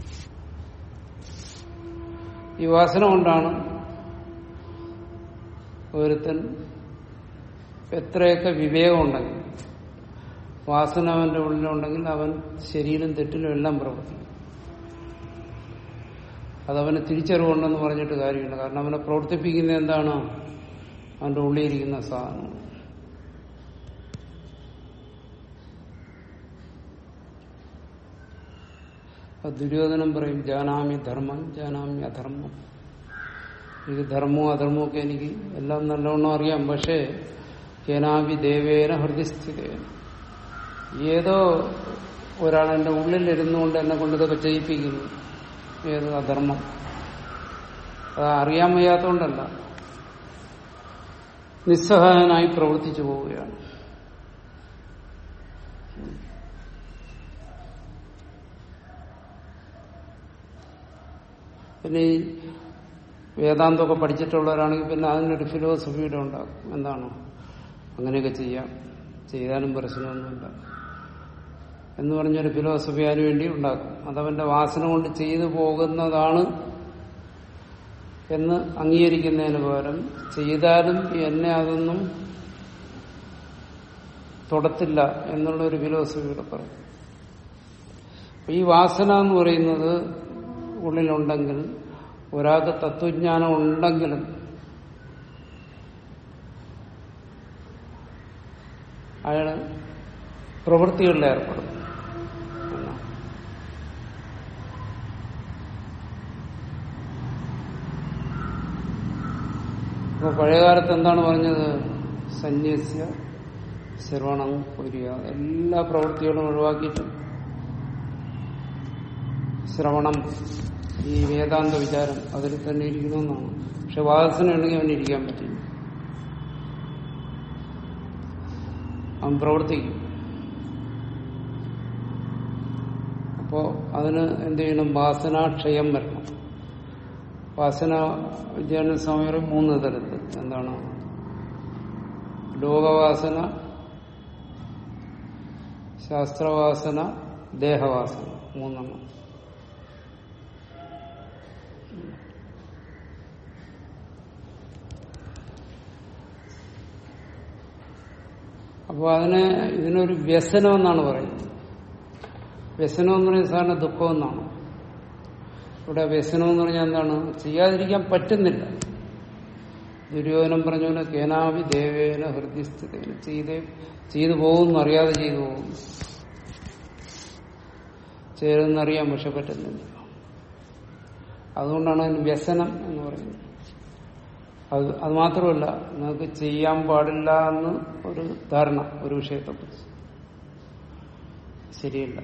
ഈ വാസന കൊണ്ടാണ് ഒരുത്തൻ എത്രയൊക്കെ വിവേകമുണ്ടെങ്കിൽ വാസന അവന്റെ ഉള്ളിലുണ്ടെങ്കിൽ അവൻ ശരീരം തെറ്റിലും എല്ലാം പ്രവർത്തിക്കും അതവന് തിരിച്ചറിവുണ്ടെന്ന് പറഞ്ഞിട്ട് കാര്യമില്ല കാരണം അവനെ പ്രവർത്തിപ്പിക്കുന്ന എന്താണ് അവന്റെ ഉള്ളിലിരിക്കുന്ന സാധനം അപ്പൊ ദുര്യോധനം പറയും ജാനാമി ധർമ്മം ജാനാമി അധർമ്മം എനിക്ക് ധർമ്മവും അധർമ്മവും ഒക്കെ എനിക്ക് എല്ലാം നല്ലവണ്ണം അറിയാം പക്ഷേ കേനാവി ദേവേന ഹൃദയസ്ഥിതേന ഏതോ ഒരാൾ എന്റെ ഉള്ളിലിരുന്നുകൊണ്ട് എന്നെ കൊണ്ട് ഇതൊക്കെ ചെയ്യിപ്പിക്കുന്നു ഏത് അധർമ്മം അത് അറിയാൻ വയ്യാത്തതുകൊണ്ടല്ല നിസ്സഹായനായി പ്രവർത്തിച്ചു പോവുകയാണ് പിന്നെ ഈ വേദാന്തമൊക്കെ പഠിച്ചിട്ടുള്ളവരാണെങ്കിൽ പിന്നെ അതിനൊരു ഫിലോസഫിയുടെ ഉണ്ടാക്കും എന്താണ് അങ്ങനെയൊക്കെ ചെയ്യാം ചെയ്താലും പ്രശ്നമൊന്നുമില്ല എന്ന് പറഞ്ഞൊരു ഫിലോസഫി അതിനു വേണ്ടി ഉണ്ടാക്കും അതവന്റെ വാസന കൊണ്ട് ചെയ്തു പോകുന്നതാണ് എന്ന് അംഗീകരിക്കുന്നതിന് പകരം ചെയ്താലും എന്നെ അതൊന്നും തൊടത്തില്ല എന്നുള്ള ഒരു ഫിലോസഫിയുടെ പറയും അപ്പൊ ഈ വാസന എന്ന് പറയുന്നത് ഉള്ളിലുണ്ടെങ്കിൽ ഒരാൾക്ക് തത്വജ്ഞാനം ഉണ്ടെങ്കിലും അയാൾ പ്രവൃത്തികളിൽ ഏർപ്പെടും എന്നാണ്. അപ്പൊ പഴയകാലത്ത് എന്താണ് പറഞ്ഞത് സന്യസ്യ ശ്രവണം പുരിയ എല്ലാ പ്രവൃത്തികളും ഒഴിവാക്കിയിട്ടും ശ്രവണം ഈ വേദാന്ത വിചാരം അതിൽ തന്നെ ഇരിക്കണമെന്നാണ് പക്ഷെ വാസന ഉണ്ടെങ്കിൽ അവന് ഇരിക്കാൻ പറ്റില്ല അവൻ പ്രവർത്തിക്കും അപ്പൊ അപ്പോ അതിന് എന്ത് ചെയ്യണം വാസനാക്ഷയം വരണം വാസന വിദ്യാരണ സമയം മൂന്ന് തരത്തിൽ എന്താണ് ലോകവാസന ശാസ്ത്രവാസന ദേഹവാസന മൂന്നെണ്ണം അപ്പോൾ അതിനെ ഇതിനൊരു വ്യസനം എന്നാണ് പറയുന്നത് വ്യസനം എന്ന് പറയുന്നത് സാധാരണ ദുഃഖം എന്നാണ് ഇവിടെ വ്യസനം എന്ന് പറഞ്ഞാൽ എന്താണ് ചെയ്യാതിരിക്കാൻ പറ്റുന്നില്ല ദുര്യോധനം പറഞ്ഞ പോലെ കേനാവി ദേവേന ഹൃദയസ്ഥിതേന ചെയ്തേ ചെയ്തു പോകുന്നു അറിയാതെ ചെയ്തു പോകുന്നു ചെയ്തെന്നറിയാൻ പക്ഷെ പറ്റുന്നില്ല അതുകൊണ്ടാണ് അതിന് വ്യസനം എന്ന് പറയുന്നത് അത് അത് മാത്രമല്ല നിങ്ങൾക്ക് ചെയ്യാൻ പാടില്ല എന്ന് ഒരു ധാരണ ഒരു വിഷയത്തെക്കുറിച്ച് ശരിയല്ല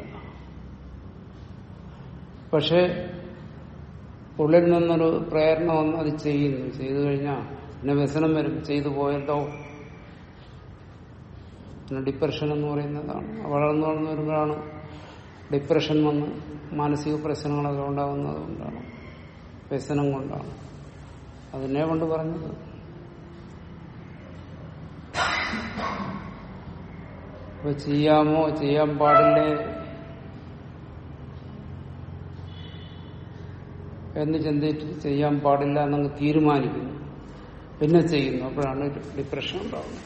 പക്ഷെ ഉള്ളിൽ നിന്നൊരു പ്രേരണ വന്ന് അത് ചെയ്യുന്നു ചെയ്തു കഴിഞ്ഞാൽ പിന്നെ വ്യസനം വരും ചെയ്തു പോയല്ലോ പിന്നെ ഡിപ്രഷൻ എന്ന് പറയുന്നതാണ് വളർന്നു വളർന്നു വരുമ്പോഴാണ് ഡിപ്രഷൻ വന്ന് മാനസിക പ്രശ്നങ്ങളൊക്കെ ഉണ്ടാകുന്നത് കൊണ്ടാണ് വ്യസനം കൊണ്ടാണ് അതിനെ കൊണ്ട് പറഞ്ഞത് ഇപ്പൊ ചെയ്യാമോ ചെയ്യാൻ പാടില്ലേ എന്ന് ചിന്തിച്ച് ചെയ്യാൻ പാടില്ല എന്നങ്ങ് തീരുമാനിക്കുന്നു പിന്നെ ചെയ്യുന്നു അപ്പോഴാണ് ഡിപ്രഷൻ ഉണ്ടാവുന്നത്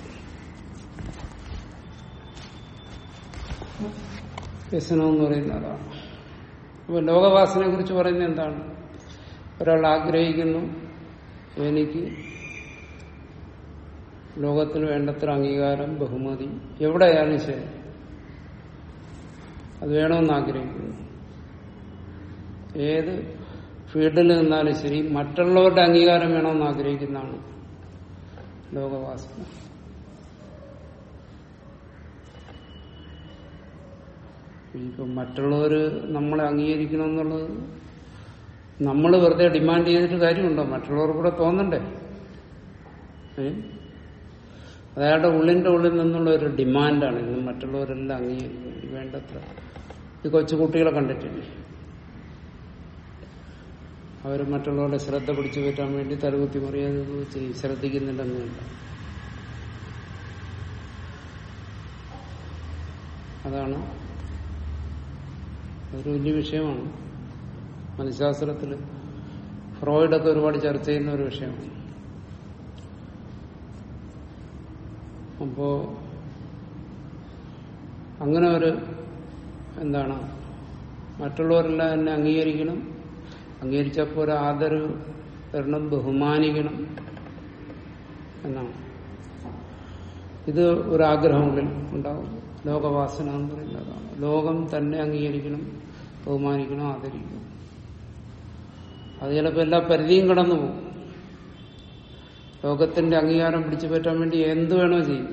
വ്യസനം എന്ന് പറയുന്നത് അതാണ് അപ്പൊ ലോകവാസനെ കുറിച്ച് പറയുന്നത് എന്താണ് ഒരാൾ ആഗ്രഹിക്കുന്നു എനിക്ക് ലോകത്തിൽ വേണ്ടത്ര അംഗീകാരം ബഹുമതി എവിടെയാലും ശരി അത് വേണമെന്ന് ആഗ്രഹിക്കുന്നു ഏത് ഫീൽഡിൽ നിന്നാലും ശരി മറ്റുള്ളവരുടെ അംഗീകാരം വേണമെന്ന് ആഗ്രഹിക്കുന്നതാണ് ലോകവാസന ഇപ്പം മറ്റുള്ളവർ നമ്മളെ അംഗീകരിക്കണം എന്നുള്ളത് നമ്മൾ വെറുതെ ഡിമാൻഡ് ചെയ്തിട്ട് കാര്യമുണ്ടോ മറ്റുള്ളവർ കൂടെ തോന്നണ്ടേ ഏ അയാളുടെ ഉള്ളിന്റെ ഉള്ളിൽ നിന്നുള്ള ഒരു ഡിമാൻഡാണ് ഇന്ന് മറ്റുള്ളവരെല്ലാം അംഗീകരിക്കുന്നത് വേണ്ടത്ര ഈ കൊച്ചുകുട്ടികളെ കണ്ടിട്ടില്ലേ അവർ മറ്റുള്ളവരുടെ ശ്രദ്ധ പിടിച്ചു പറ്റാൻ വേണ്ടി തലകുത്തി മറിയാതെ ചെയ്യും ശ്രദ്ധിക്കുന്നില്ലെന്ന് വേണ്ട അതാണ് അതൊരു വലിയ വിഷയമാണ് മനഃശാസ്ത്രത്തിൽ ഫ്രോയിഡൊക്കെ ഒരുപാട് ചർച്ച ചെയ്യുന്ന ഒരു വിഷയമാണ് അപ്പോ അങ്ങനെ ഒരു എന്താണ് മറ്റുള്ളവരെല്ലാം എന്നെ അംഗീകരിക്കണം അംഗീകരിച്ചപ്പോൾ ഒരു ആദരവ് തരണം ബഹുമാനിക്കണം എന്നാണ് ഇത് ഒരാഗ്രഹമുള്ളിൽ ഉണ്ടാവും ലോകവാസന എന്ന് പറയുന്നതാണ് ലോകം തന്നെ അംഗീകരിക്കണം ബഹുമാനിക്കണം ആദരിക്കണം അത് ചിലപ്പോൾ എല്ലാ പരിധിയും കടന്നു പോകും ലോകത്തിന്റെ അംഗീകാരം പിടിച്ചു പറ്റാൻ വേണ്ടി എന്ത് വേണോ ചെയ്യും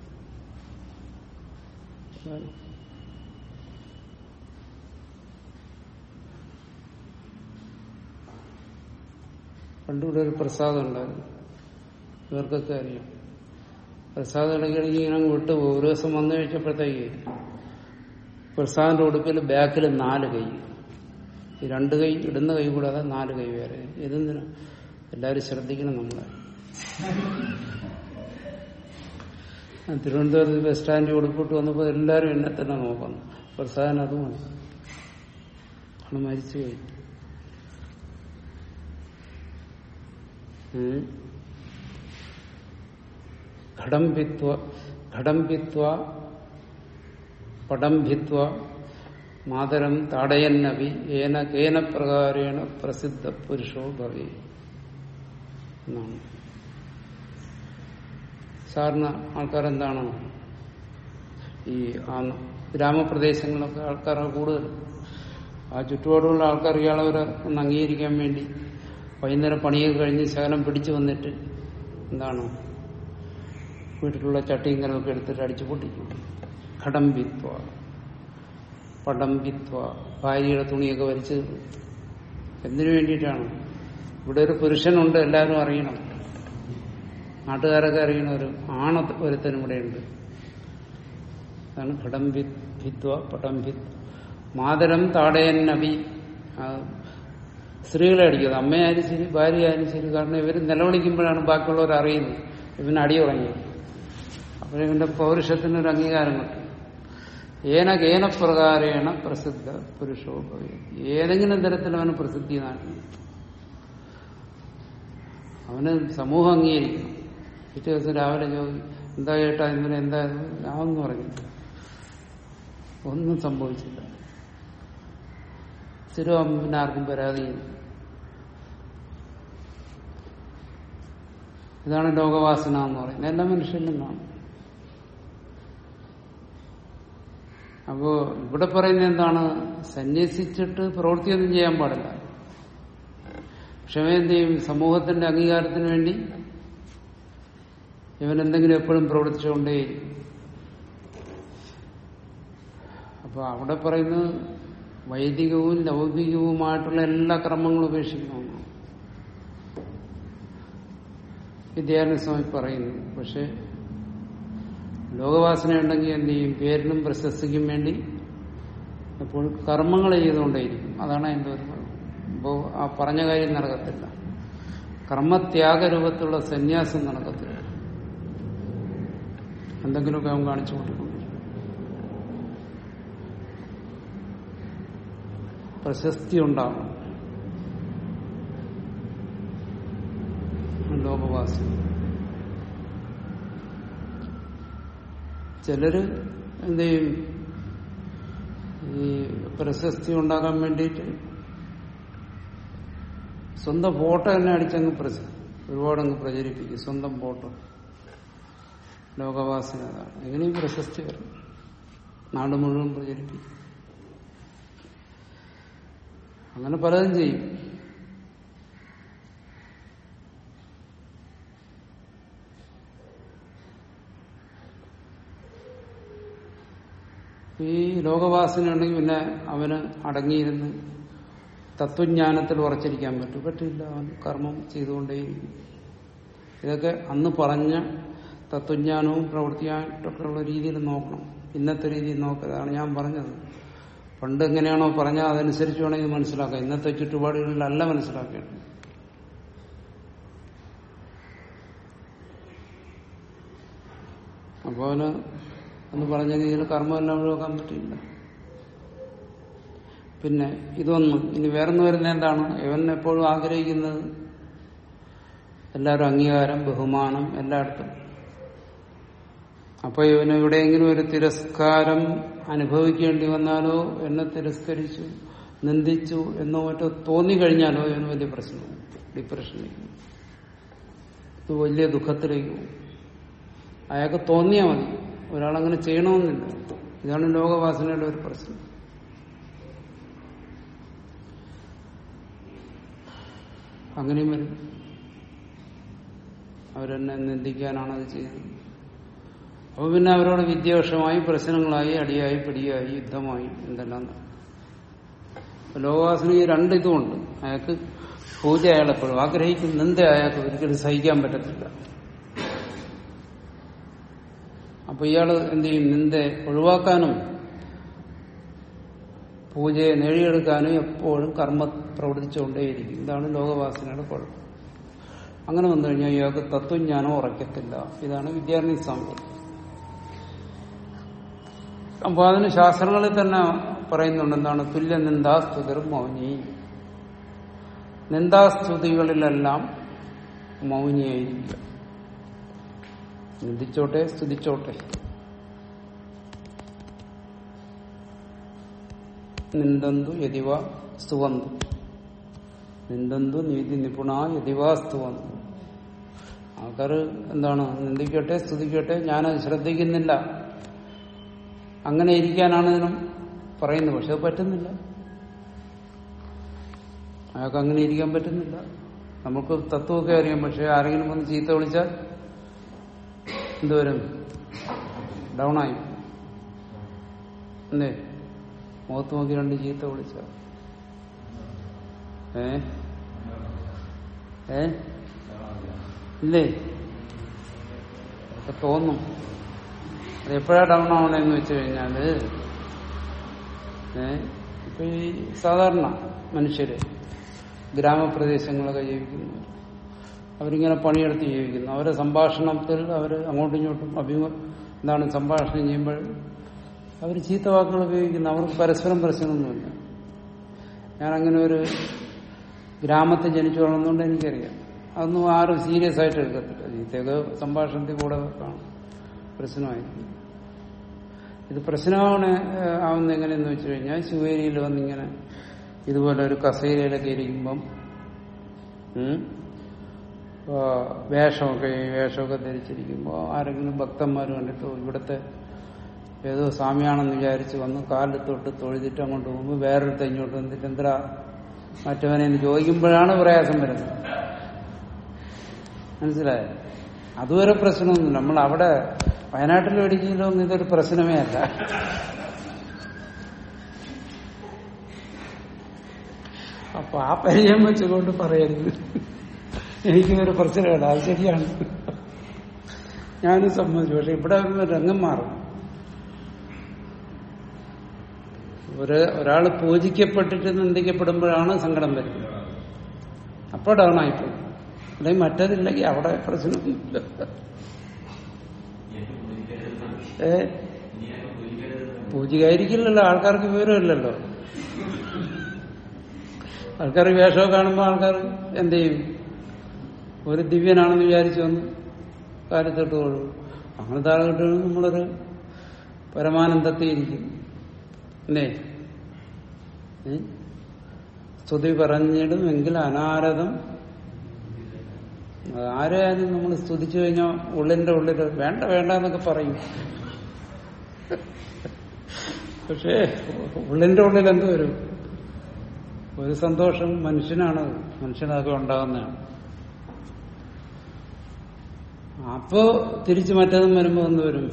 പണ്ടിവിടെ ഒരു പ്രസാദം ഉണ്ടായിരുന്നു ഇവർക്കൊക്കെ അറിയാം പ്രസാദം ഇടയ്ക്കിടയ്ക്ക് ഇങ്ങനെ അങ്ങ് വിട്ടുപോകും ഒരു ദിവസം വന്നു കഴിച്ചപ്പോഴത്തേക്ക് പ്രസാദിന്റെ ഉടുപ്പിൽ ബാക്കിൽ നാല് കൈ ഈ രണ്ട് കൈ ഇടുന്ന കൈ കൂടാതെ നാല് കൈ വേറെ ഇതെന്തിനാ എല്ലാവരും ശ്രദ്ധിക്കണം നമ്മളെ തിരുവനന്തപുരത്ത് ബസ് സ്റ്റാൻഡിൽ ഉടുപ്പിട്ട് വന്നപ്പോൾ എല്ലാവരും എന്നെ തന്നെ നോക്കുന്നു പ്രസാദൻ അതുമാണ് ആണ് മരിച്ചുപോയി ഘടംഭിത്വ ഘടംഭിത്വ പടംഭിത്വ മാതരം താടയന്നവി ഏന കേന പ്രകാരേണ പ്രസിദ്ധ പുരുഷോ ഭവി എന്നാണ് സാറിന് ആൾക്കാരെന്താണ് ഈ ആ ഗ്രാമപ്രദേശങ്ങളിലൊക്കെ ആൾക്കാരാണ് കൂടുതൽ ആ ചുറ്റുപാടുള്ള ആൾക്കാർ ഇയാളവരെ ഒന്ന് അംഗീകരിക്കാൻ വേണ്ടി വൈകുന്നേരം പണിയൊക്കെ കഴിഞ്ഞ് ശകലം പിടിച്ചു വന്നിട്ട് എന്താണ് വീട്ടിലുള്ള ചട്ടിയും കലമൊക്കെ എടുത്തിട്ട് അടിച്ചു പൊട്ടിക്കും ഘടംബിത്വ പടംബിത്വ ഭാര്യയുടെ തുണിയൊക്കെ വലിച്ച് എന്തിനു വേണ്ടിയിട്ടാണ് ഇവിടെ ഒരു പുരുഷനുണ്ട് എല്ലാവരും അറിയണം നാട്ടുകാരൊക്കെ അറിയണ ഒരു ആണ ഒരുത്തനും ഇവിടെയുണ്ട് അതാണ് ഘടംഭിത്വ പടംഭിത് മാതരം താടയൻ നബി ആ, സ്ത്രീകളെ അടിക്കുന്നത് അമ്മയായാലും ശരി ഭാര്യയായാലും ശരി കാരണം ഇവർ നിലവിളിക്കുമ്പോഴാണ് ബാക്കിയുള്ളവർ അറിയുന്നത് ഇവന് അടി തുടങ്ങി അപ്പോഴിവന്റെ പൗരുഷത്തിന് ഒരു അംഗീകാരം കിട്ടും ഏന കേന പ്രകാരേണ പ്രസിദ്ധ പുരുഷോ ഭവതി. ഏതെങ്കിലും തരത്തിൽ അവന് പ്രസിദ്ധി നാട്ടി അവന് സമൂഹം അംഗീകരിക്കണം പിറ്റേ ദിവസം രാവിലെ ചോദിക്കും എന്താ ചേട്ടാ ഇന്നലെ എന്തായിരുന്നു ഞാൻ ഒന്നും പറഞ്ഞില്ല ഒന്നും സംഭവിച്ചില്ല സ്ഥിരം പിന്നെ ആർക്കും പരാതിയില്ല ഇതാണ് ലോകവാസന എന്ന് പറയുന്നത് എല്ലാ മനുഷ്യരിലും കാണും അപ്പോ ഇവിടെ പറയുന്നത് എന്താണ് സന്യസിച്ചിട്ട് പ്രവൃത്തിയൊന്നും ചെയ്യാൻ പാടില്ല ക്ഷമ എന്ത് ചെയ്യും സമൂഹത്തിന്റെ അംഗീകാരത്തിന് വേണ്ടി ഇവൻ എന്തെങ്കിലും എപ്പോഴും പ്രവർത്തിച്ചുകൊണ്ടേയിരിക്കും അപ്പൊ അവിടെ പറയുന്നത് വൈദികവും ലൗകികവുമായിട്ടുള്ള എല്ലാ ക്രമങ്ങളും ഉപേക്ഷിക്കണമെന്നാണ് വിദ്യാരണ സ്വാമി പറയുന്നു പക്ഷെ ലോകവാസന ഉണ്ടെങ്കിൽ എന്ത് ചെയ്യും പേരിനും പ്രശസ്തിക്കും വേണ്ടി എപ്പോഴും കർമ്മങ്ങൾ ചെയ്തുകൊണ്ടേയിരിക്കും അതാണ് അതിന്റെ ഒരു കുഴപ്പം. അപ്പോ ആ പറഞ്ഞ കാര്യം നടക്കത്തില്ല കർമ്മത്യാഗ രൂപത്തിലുള്ള സന്യാസം നടക്കത്തില്ല എന്തെങ്കിലുമൊക്കെ അവൻ കാണിച്ചു കൊടുക്കുന്നു പ്രശസ്തി ഉണ്ടാവണം ലോകവാസന ചിലര് എന്ത് ചെയ്യും ഈ പ്രശസ്തി ഉണ്ടാക്കാൻ വേണ്ടിയിട്ട് സ്വന്തം ഫോട്ടോ തന്നെ അടിച്ചങ്ങ് പ്രച ഒരുപാടങ്ങ് പ്രചരിപ്പിക്കും സ്വന്തം ഫോട്ടോ ലോകവാസന അതാണ് എങ്ങനെയും പ്രശസ്തി വരും നാട് മുഴുവൻ പ്രചരിപ്പിക്കും അങ്ങനെ പലതും ചെയ്യും ഈ ലോകവാസന ഉണ്ടെങ്കിൽ പിന്നെ അവന് അടങ്ങിയിരുന്ന് തത്വജ്ഞാനത്തിൽ ഉറച്ചിരിക്കാൻ പറ്റും പറ്റില്ല അവൻ കർമ്മം ചെയ്തുകൊണ്ടേയിരിക്കും ഇതൊക്കെ അന്ന് പറഞ്ഞ തത്വജ്ഞാനവും പ്രവൃത്തിയായിട്ടൊക്കെ ഉള്ള രീതിയിൽ നോക്കണം ഇന്നത്തെ രീതിയിൽ നോക്കതാണ് ഞാൻ പറഞ്ഞത് പണ്ട് എങ്ങനെയാണോ പറഞ്ഞാൽ അതനുസരിച്ച് വേണമെങ്കിൽ മനസ്സിലാക്കാം ഇന്നത്തെ ചുറ്റുപാടുകളിലല്ല മനസ്സിലാക്കേണ്ടത് അപ്പോൾ അവന് എന്ന് പറഞ്ഞ രീതിയിൽ കർമ്മമെല്ലാം ഒഴിവാക്കാൻ പറ്റില്ല പിന്നെ ഇതൊന്നും ഇനി വേറൊന്ന് വരുന്ന എന്താണ് ഇവൻ എപ്പോഴും ആഗ്രഹിക്കുന്നത് എല്ലാവരും അംഗീകാരം ബഹുമാനം എല്ലായിടത്തും അപ്പൊ ഇവന് എവിടെയെങ്കിലും ഒരു തിരസ്കാരം അനുഭവിക്കേണ്ടി വന്നാലോ എന്നെ തിരസ്കരിച്ചു നിന്ദിച്ചു എന്നോ മറ്റോ തോന്നിക്കഴിഞ്ഞാലോ ഇവന് വലിയ പ്രശ്നവും ഡിപ്രഷനിലേക്ക് പോകും. ഇത് വലിയ ദുഃഖത്തിലേക്ക് പോകും അയാൾക്ക് തോന്നിയാൽ മതി ഒരാളങ്ങനെ ചെയ്യണമെന്നില്ല ഇതാണ് ലോകവാസനയുടെ ഒരു പ്രശ്നം അങ്ങനെയും വരും അവരെന്നെ നിന്ദിക്കാനാണ് അത് ചെയ്യുന്നത് അപ്പൊ പിന്നെ അവരോട് വിദ്വേഷമായി പ്രശ്നങ്ങളായി അടിയായി പിടിയായി യുദ്ധമായി എന്തെല്ലാം നടക്കും. അപ്പൊ ലോകവാസന ഈ രണ്ട് ഇതുമുണ്ട് അയാൾക്ക് പൂജ അയാളെപ്പോഴും ആഗ്രഹിക്കുന്ന നിന്ദ അയാൾക്ക് ഒരിക്കലും സഹിക്കാൻ പറ്റത്തില്ല അപ്പൊ ഇയാള് എന്ത് ചെയ്യും നിന്ദ ഒഴിവാക്കാനും പൂജയെ നേടിയെടുക്കാനും എപ്പോഴും കർമ്മ പ്രവർത്തിച്ചുകൊണ്ടേയിരിക്കും ഇതാണ് ലോകവാസനയുടെ കുഴപ്പം അങ്ങനെ വന്നു കഴിഞ്ഞാൽ ഇയാൾക്ക് തത്വജ്ഞാനം ഉറക്കത്തില്ല ഇതാണ് വിദ്യാർത്ഥി സംഭവം അപ്പൊ അതിന് ശാസ്ത്രങ്ങളിൽ തന്നെ പറയുന്നുണ്ട് എന്താണ് തുല്യ നിന്ദാസ്തുതിർ മൗനി നിന്ദാസ്തുതികളിലെല്ലാം മൗനിയായിരിക്കുക നിന്ദിച്ചോട്ടെ സ്തുതിച്ചോട്ടെ നിന്ദന്തു യതിവ സ്തുവന്തു നിന്ദന്തു നീതി നിപുണ യതിവ സ്തുവന്തു ആൾക്കാർ എന്താണ് നിന്ദിക്കട്ടെ സ്തുതിക്കട്ടെ ഞാനത് ശ്രദ്ധിക്കുന്നില്ല അങ്ങനെ ഇരിക്കാനാണ് ഇതിനും പറയുന്നത് പക്ഷെ അത് പറ്റുന്നില്ല അയാൾക്ക് അങ്ങനെ ഇരിക്കാൻ പറ്റുന്നില്ല നമുക്ക് തത്വമൊക്കെ അറിയാം പക്ഷെ ആരെങ്കിലും വന്ന് ചീത്ത വിളിച്ചാൽ എന്തുവരും ഡൗൺ ആയി എന്തേ മുഖത്ത് നോക്കി രണ്ട് ചീത്ത വിളിച്ച ഏ ഏ ഇല്ലേ ഒക്കെ തോന്നും അത് എപ്പോഴാ ഡൗൺ ആവണെന്ന് വെച്ച് കഴിഞ്ഞാല് ഏ ഇപ്പൊ ഈ സാധാരണ മനുഷ്യര് ഗ്രാമപ്രദേശങ്ങളൊക്കെ ജീവിക്കുന്നു അവരിങ്ങനെ പണിയെടുത്ത് ജീവിക്കുന്നു അവരെ സംഭാഷണത്തിൽ അവർ അങ്ങോട്ടും ഇങ്ങോട്ടും അഭിമ എന്താണ് സംഭാഷണം ചെയ്യുമ്പോൾ അവർ ചീത്ത വാക്കുകൾ ഉപയോഗിക്കുന്നു അവർക്ക് പരസ്പരം പ്രശ്നമൊന്നുമില്ല ഞാനങ്ങനെ ഒരു ഗ്രാമത്തിൽ ജനിച്ചു വളർന്നുകൊണ്ട് എനിക്കറിയാം അതൊന്നും ആരും സീരിയസ് ആയിട്ട് എടുക്കത്തില്ല ചീത്തയൊക്കെ സംഭാഷണത്തിൽ കൂടെ കാണും പ്രശ്നമായിരിക്കും ഇത് പ്രശ്നമാണ് ഏഹ്, ആവുന്ന എങ്ങനെയെന്ന് വെച്ച് കഴിഞ്ഞാൽ ശിവേരിയിൽ വന്നിങ്ങനെ ഇതുപോലെ ഒരു കസേരയിലൊക്കെ ഇരിക്കുമ്പം ഉം, ആ, വേഷമൊക്കെ ഈ വേഷമൊക്കെ ധരിച്ചിരിക്കുമ്പോൾ ആരെങ്കിലും ഭക്തന്മാർ കണ്ടിട്ട് ഇവിടുത്തെ ഏതോ സ്വാമിയാണെന്ന് വിചാരിച്ച് വന്ന് കാലിൽ തൊട്ട് തൊഴുതിട്ട് അങ്ങോട്ട് പോകുമ്പോൾ വേറൊരുത്ത ഇങ്ങോട്ട് വന്നിട്ട് എന്താ മറ്റവനെ എന്ന് ചോദിക്കുമ്പോഴാണ് പ്രയാസം വരുന്നത് മനസ്സിലായോ അതുവരെ പ്രശ്നമൊന്നുമില്ല നമ്മൾ അവിടെ വയനാട്ടിലും ഇടുക്കിയിലും ഒന്നും ഇതൊരു പ്രശ്നമേ അല്ല അപ്പൊ ആ പരിചയം വെച്ചുകൊണ്ട് പറയരുത് എനിക്കിതൊരു പ്രശ്നമില്ല അത് ശരിയാണ് ഞാനും സമ്മതിച്ചു പക്ഷെ ഇവിടെ വരുമ്പോ രംഗം മാറും ഒരു ഒരാൾ പൂജിക്കപ്പെട്ടിട്ട് നിന്ദിക്കപ്പെടുമ്പോഴാണ് സങ്കടം വരുന്നത് അപ്പൊ ഡൗൺ ആയിപ്പോയി അല്ലെങ്കിൽ മറ്റതില്ലെങ്കിൽ അവിടെ പ്രശ്നമൊന്നുമില്ല ഏ പൂജികായിരിക്കില്ലല്ലോ ആൾക്കാർക്ക് വിവരമില്ലല്ലോ ആൾക്കാർ വേഷമൊക്കെ കാണുമ്പോൾ ആൾക്കാർ എന്ത് ചെയ്യും ഒരു ദിവ്യനാണെന്ന് വിചാരിച്ചു വന്ന് കാലത്തോട്ട് കൊള്ളും അങ്ങനത്തെ ആളുകൾ നമ്മളൊരു പരമാനന്ദത്തിയിരിക്കും അല്ലേ ഏ? സ്തുതി പറഞ്ഞിടുമെങ്കിൽ അനാരതം ആരെയായാലും നമ്മൾ സ്തുതിച്ചു കഴിഞ്ഞാൽ ഉള്ളിന്റെ ഉള്ളിൽ വേണ്ട വേണ്ട എന്നൊക്കെ പറയും പക്ഷേ ഉള്ളിന്റെ ഉള്ളിൽ എന്ത് വരും ഒരു സന്തോഷം മനുഷ്യനാണ് മനുഷ്യനതൊക്കെ ഉണ്ടാകുന്നതാണ് അപ്പോ തിരിച്ചു മറ്റതും വരുമ്പോ എന്ത് വരും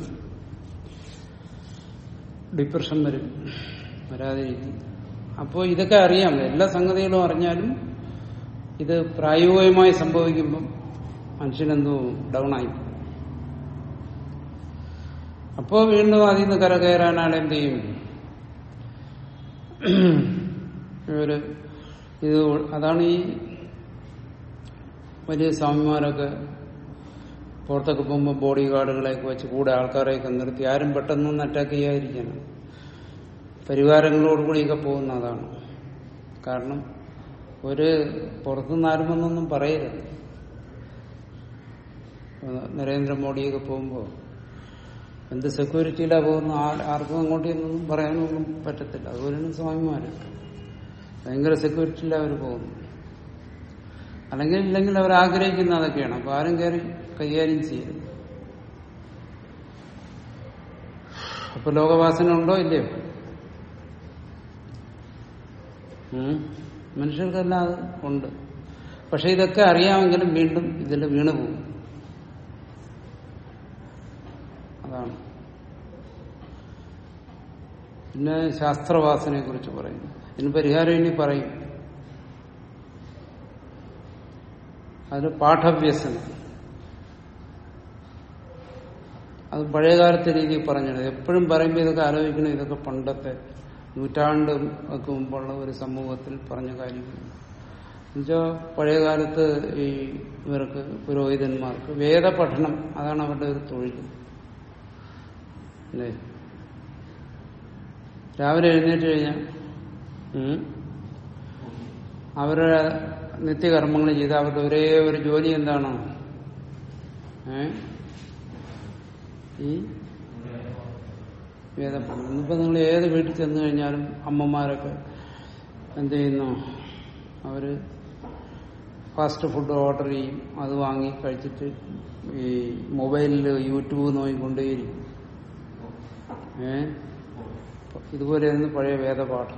ഡിപ്രഷൻ വരും വരാതിരിക്കും അപ്പോൾ ഇതൊക്കെ അറിയാം എല്ലാ സംഗതികളും അറിഞ്ഞാലും ഇത് പ്രായോഗികമായി സംഭവിക്കുമ്പം മനുഷ്യനെന്തോ ഡൗൺ ആയി പോകും. അപ്പോ വീണ്ടും അതിൽ നിന്ന് കരകയറാനാണ് എന്ത് ചെയ്യും ഒരു ഇത് അതാണ് ഈ വലിയ സ്വാമിമാരൊക്കെ പുറത്തൊക്കെ പോകുമ്പോൾ ബോഡി ഗാർഡുകളെയൊക്കെ വെച്ച് കൂടെ ആൾക്കാരെയൊക്കെ നിർത്തി ആരും പെട്ടെന്നൊന്നും അറ്റാക്ക് ചെയ്യാതിരിക്കണം പരിവാരങ്ങളോടുകൂടിയൊക്കെ പോകുന്ന അതാണ് കാരണം ഒരു പുറത്തുനിന്ന് ആരും വന്നൊന്നും പറയരുത് ഏഹ് നരേന്ദ്രമോദിയൊക്കെ പോകുമ്പോൾ എന്ത് സെക്യൂരിറ്റിയിലാ പോകുന്ന ആ- ആർക്കും അങ്ങോട്ട് ചെന്നൊന്നും പറയാനൊന്നും പറ്റത്തില്ല അതുപോലെയാണ് സ്വാമിമാര് ഭയങ്കര സെക്യൂരിറ്റിയിലാണ് അവർ പോകുന്നു അല്ലെങ്കിൽ ഇല്ലെങ്കിൽ അവർ ആഗ്രഹിക്കുന്ന അതൊക്കെയാണ് അപ്പൊ ആരും കയറി കൈകാര്യം ചെയ്യരുത് അപ്പൊ ലോകവാസന ഉണ്ടോ ഇല്ലയോ ഉം. മനുഷ്യർക്കെല്ലാം അത് ഉണ്ട് പക്ഷെ ഇതൊക്കെ അറിയാമെങ്കിലും വീണ്ടും ഇതിൽ വീണു പോകും അതാണ് പിന്നെ ശാസ്ത്രവാസനയെ കുറിച്ച് പറയുന്നു ഇതിന് പരിഹാരം ഇനി പറയും അതിന് പാഠവ്യസനം അത് പഴയകാലത്തെ രീതിയിൽ പറഞ്ഞത് എപ്പോഴും പറയുമ്പോൾ ഇതൊക്കെ ആലോചിക്കണം ഇതൊക്കെ പണ്ടത്തെ നൂറ്റാണ്ട് ഒക്കെ മുമ്പുള്ള ഒരു സമൂഹത്തിൽ പറഞ്ഞ കാര്യങ്ങൾ എന്നുവെച്ചാൽ പഴയകാലത്ത് ഈ ഇവർക്ക് പുരോഹിതന്മാർക്ക് വേദപഠനം അതാണ് അവരുടെ ഒരു തൊഴിൽ അല്ലേ രാവിലെ എഴുന്നേറ്റ് കഴിഞ്ഞാൽ ഉം, അവരുടെ നിത്യകർമ്മങ്ങൾ ചെയ്ത് അവരുടെ ഒരേ ഒരു ജോലി എന്താണ് ഏ ഈ വേദപഠനം ഇന്നിപ്പോ നിങ്ങൾ ഏത് വീട്ടിൽ ചെന്ന് കഴിഞ്ഞാലും അമ്മമാരൊക്കെ എന്ത് ചെയ്യുന്നു അവര് ഫാസ്റ്റ് ഫുഡ് ഓർഡർ ചെയ്യും അത് വാങ്ങി കഴിച്ചിട്ട് ഈ മൊബൈലിൽ യൂട്യൂബ് നോക്കിക്കൊണ്ടേയിരിക്കും ഏ ഇതുപോലെയായിരുന്നു പഴയ വേദപാഠം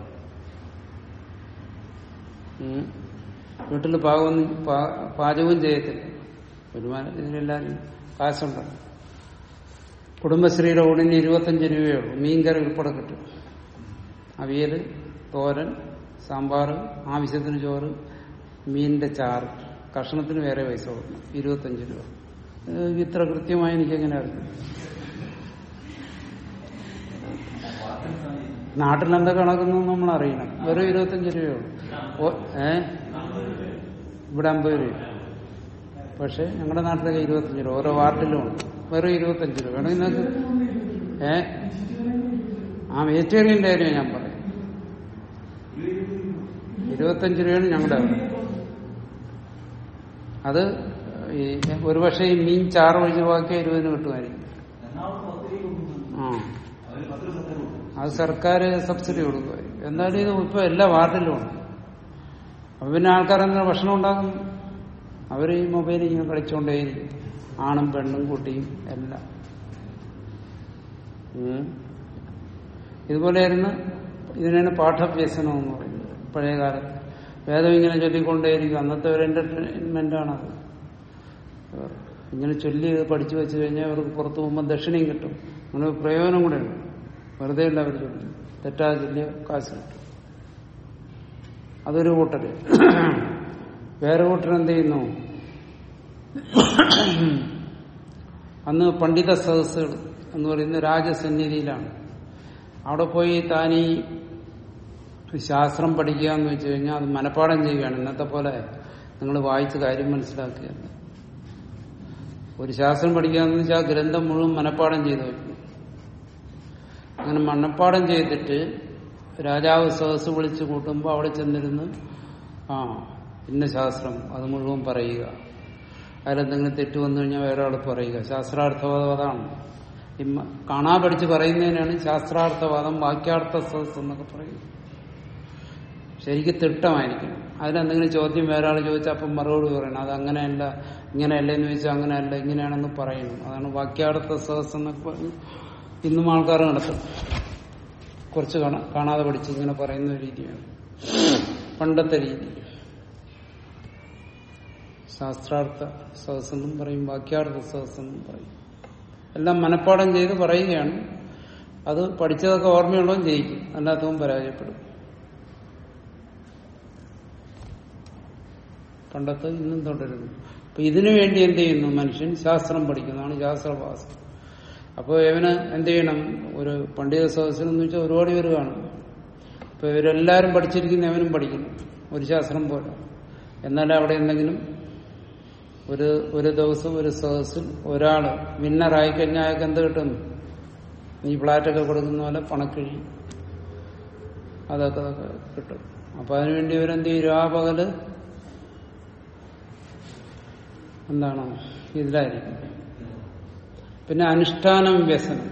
ഉം. വീട്ടിൽ പാകമൊന്നും പാ- പാചകവും ചെയ്യത്തില്ല വരുമാനം ഇതിനെല്ലാവരും കാശുണ്ട് കുടുംബശ്രീയുടെ ഊണിന് ഇരുപത്തഞ്ച് രൂപയേ ഉള്ളൂ മീൻകറി ഉൾപ്പെടെ കിട്ടും അവിയൽ തോരൻ സാമ്പാർ ആവശ്യത്തിന് ചോറ് മീനിന്റെ ചാറ് കഷ്ണത്തിന് വേറെ പൈസ കൊടുക്കണം ഇരുപത്തഞ്ച് രൂപ ഇത് ഇത്ര കൃത്യമായി എനിക്കെങ്ങനെ അറിയാം നാട്ടിൽ എന്തൊക്കെ നടക്കുന്നു നമ്മൾ അറിയണം വെറും ഇരുപത്തഞ്ച് രൂപയുള്ളൂ ഓ- ഏ ഇവിടെ അമ്പത് രൂപ പക്ഷെ ഞങ്ങളുടെ നാട്ടിലൊക്കെ ഇരുപത്തഞ്ച് രൂപ ഓരോ വാർഡിലും ഉണ്ട് വെറും ഇരുപത്തഞ്ച് രൂപ വേണമെങ്കിൽ നിങ്ങൾക്ക് ഏ ആ വെജിറ്റേറിയന്റെ കാര്യം ഞാൻ പറയും ഇരുപത്തഞ്ച് രൂപയാണ് ഞങ്ങളുടെ അവിടെ അത് ഈ ഒരുപക്ഷെ ഈ മീൻ ചാറ് ഒഴിച്ച് ബാക്കി ഇരുപതിന് കിട്ടുമായിരിക്കും ആ അത് സർക്കാർ സബ്സിഡി കൊടുക്കുമായിരിക്കും എന്തായാലും ഇത് ഇപ്പൊ എല്ലാ വാർഡിലും ഉണ്ട് അപ്പൊ പിന്നെ ആൾക്കാരെന്താ ഭക്ഷണം ഉണ്ടാക്കും അവർ ഈ മൊബൈലിൽ ഇങ്ങനെ കളിച്ചുകൊണ്ടേയിരിക്കും ആണും പെണ്ണും കുട്ടിയും എല്ലാം ഉം. ഇതുപോലെയായിരുന്നു ഇതിനാണ് പാഠഭ്യസനം എന്ന് പറയുന്നത് പഴയ കാലത്ത് വേദം ഇങ്ങനെ ചൊല്ലിക്കൊണ്ടേയിരിക്കും അന്നത്തെ ഒരു എന്റർടൈൻമെന്റ് ആണത് ഇങ്ങനെ ചൊല്ലി ഇത് പഠിച്ചു വെച്ച് കഴിഞ്ഞാൽ അവർക്ക് പുറത്തു പോകുമ്പോൾ ദക്ഷിണയും കിട്ടും അങ്ങനെ ഒരു പ്രയോജനം കൂടെ ഉണ്ട് വെറുതെ അല്ല അവർ ചൊല്ലി തെറ്റാതെ ചൊല്ലിയ കാശ് കിട്ടും അതൊരു കൂട്ടര് വേറെ കൂട്ടർ എന്ത് ചെയ്യുന്നു അന്ന് പണ്ഡിത സദസ്സുകൾ എന്ന് പറയുന്നത് രാജസന്നിധിയിലാണ് അവിടെ പോയി താനീ ശാസ്ത്രം പഠിക്കുക എന്ന് വെച്ച് കഴിഞ്ഞാൽ അത് മനഃപ്പാഠം ചെയ്യുകയാണ് ഇന്നത്തെ പോലെ നിങ്ങൾ വായിച്ച് കാര്യം മനസ്സിലാക്കുകയല്ല ഒരു ശാസ്ത്രം പഠിക്കുക എന്ന് വെച്ചാൽ ആ ഗ്രന്ഥം മുഴുവൻ മനഃപ്പാഠം ചെയ്തു വയ്ക്കും അങ്ങനെ മനഃപ്പാഠം ചെയ്തിട്ട് രാജാവ് സദസ് വിളിച്ചു കൂട്ടുമ്പോൾ അവിടെ ചെന്നിരുന്ന് ആ ഇന്ന ശാസ്ത്രം അത് മുഴുവൻ പറയുക അതിലെന്തെങ്കിലും തെറ്റ് വന്നു കഴിഞ്ഞാൽ വേറെ ആൾ പറയുക ശാസ്ത്രാർത്ഥവാദം അതാണ് ഈ മ- കാണാ പഠിച്ച് പറയുന്നതിനാണ് ശാസ്ത്രാർത്ഥവാദം വാക്യാർത്ഥ സദസ് എന്നൊക്കെ പറയുന്നത് ശരിക്കും തിട്ടമായിരിക്കണം അതിലെന്തെങ്കിലും ചോദ്യം വേറെ ആൾ ചോദിച്ചാൽ അപ്പം മറുപടി പറയണം അത് അങ്ങനെയല്ല ഇങ്ങനെയല്ല എന്ന് ചോദിച്ചാൽ അങ്ങനെയല്ല ഇങ്ങനെയാണെന്ന് പറയണം അതാണ് വാക്യാർത്ഥ സദസ് എന്നൊക്കെ പറഞ്ഞ് ഇന്നും ആൾക്കാർ നടത്തും കുറച്ച് കാണാ- കാണാതെ പഠിച്ച് ഇങ്ങനെ പറയുന്ന ഒരു രീതിയാണ് പണ്ടത്തെ രീതി ശാസ്ത്രാർത്ഥ സദസ്സെന്നും പറയും വാക്യാർത്ഥ സദസ്സെന്നും പറയും എല്ലാം മനഃപ്പാഠം ചെയ്ത് പറയുകയാണ് അത് പഠിച്ചതൊക്കെ ഓർമ്മയുള്ളവൻ ജയിക്കും അല്ലാത്തവൻ പരാജയപ്പെടും പണ്ടത്തെ ഇന്നും തുടരുന്നു അപ്പൊ ഇതിനു വേണ്ടി എന്ത് ചെയ്യുന്നു മനുഷ്യൻ ശാസ്ത്രം പഠിക്കുന്നതാണ് ശാസ്ത്രഭാസം അപ്പോൾ ഇവന് എന്ത് ചെയ്യണം ഒരു പണ്ഡിത സദസ്സിൽ എന്ന് വെച്ചാൽ ഒരുപാട് പേര് കാണും അപ്പൊ ഇവരെല്ലാരും പഠിച്ചിരിക്കുന്ന അവനും പഠിക്കണം ഒരു ശാസ്ത്രം പോലെ എന്നാലും അവിടെ എന്തെങ്കിലും ഒരു ഒരു ദിവസം ഒരു സദസ്സിൽ ഒരാള് വിന്നറായി കഴിഞ്ഞാൽ അയാൾക്ക് എന്ത് കിട്ടും ഈ ഫ്ലാറ്റൊക്കെ കൊടുക്കുന്ന പോലെ പണക്കിഴി അതൊക്കെ അതൊക്കെ കിട്ടും അപ്പൊ അതിനുവേണ്ടി ഇവരെന്ത് ചെയ്യും രാപകല് എന്താണ് ഇതിലായിരിക്കും പിന്നെ അനുഷ്ഠാനം വ്യസനം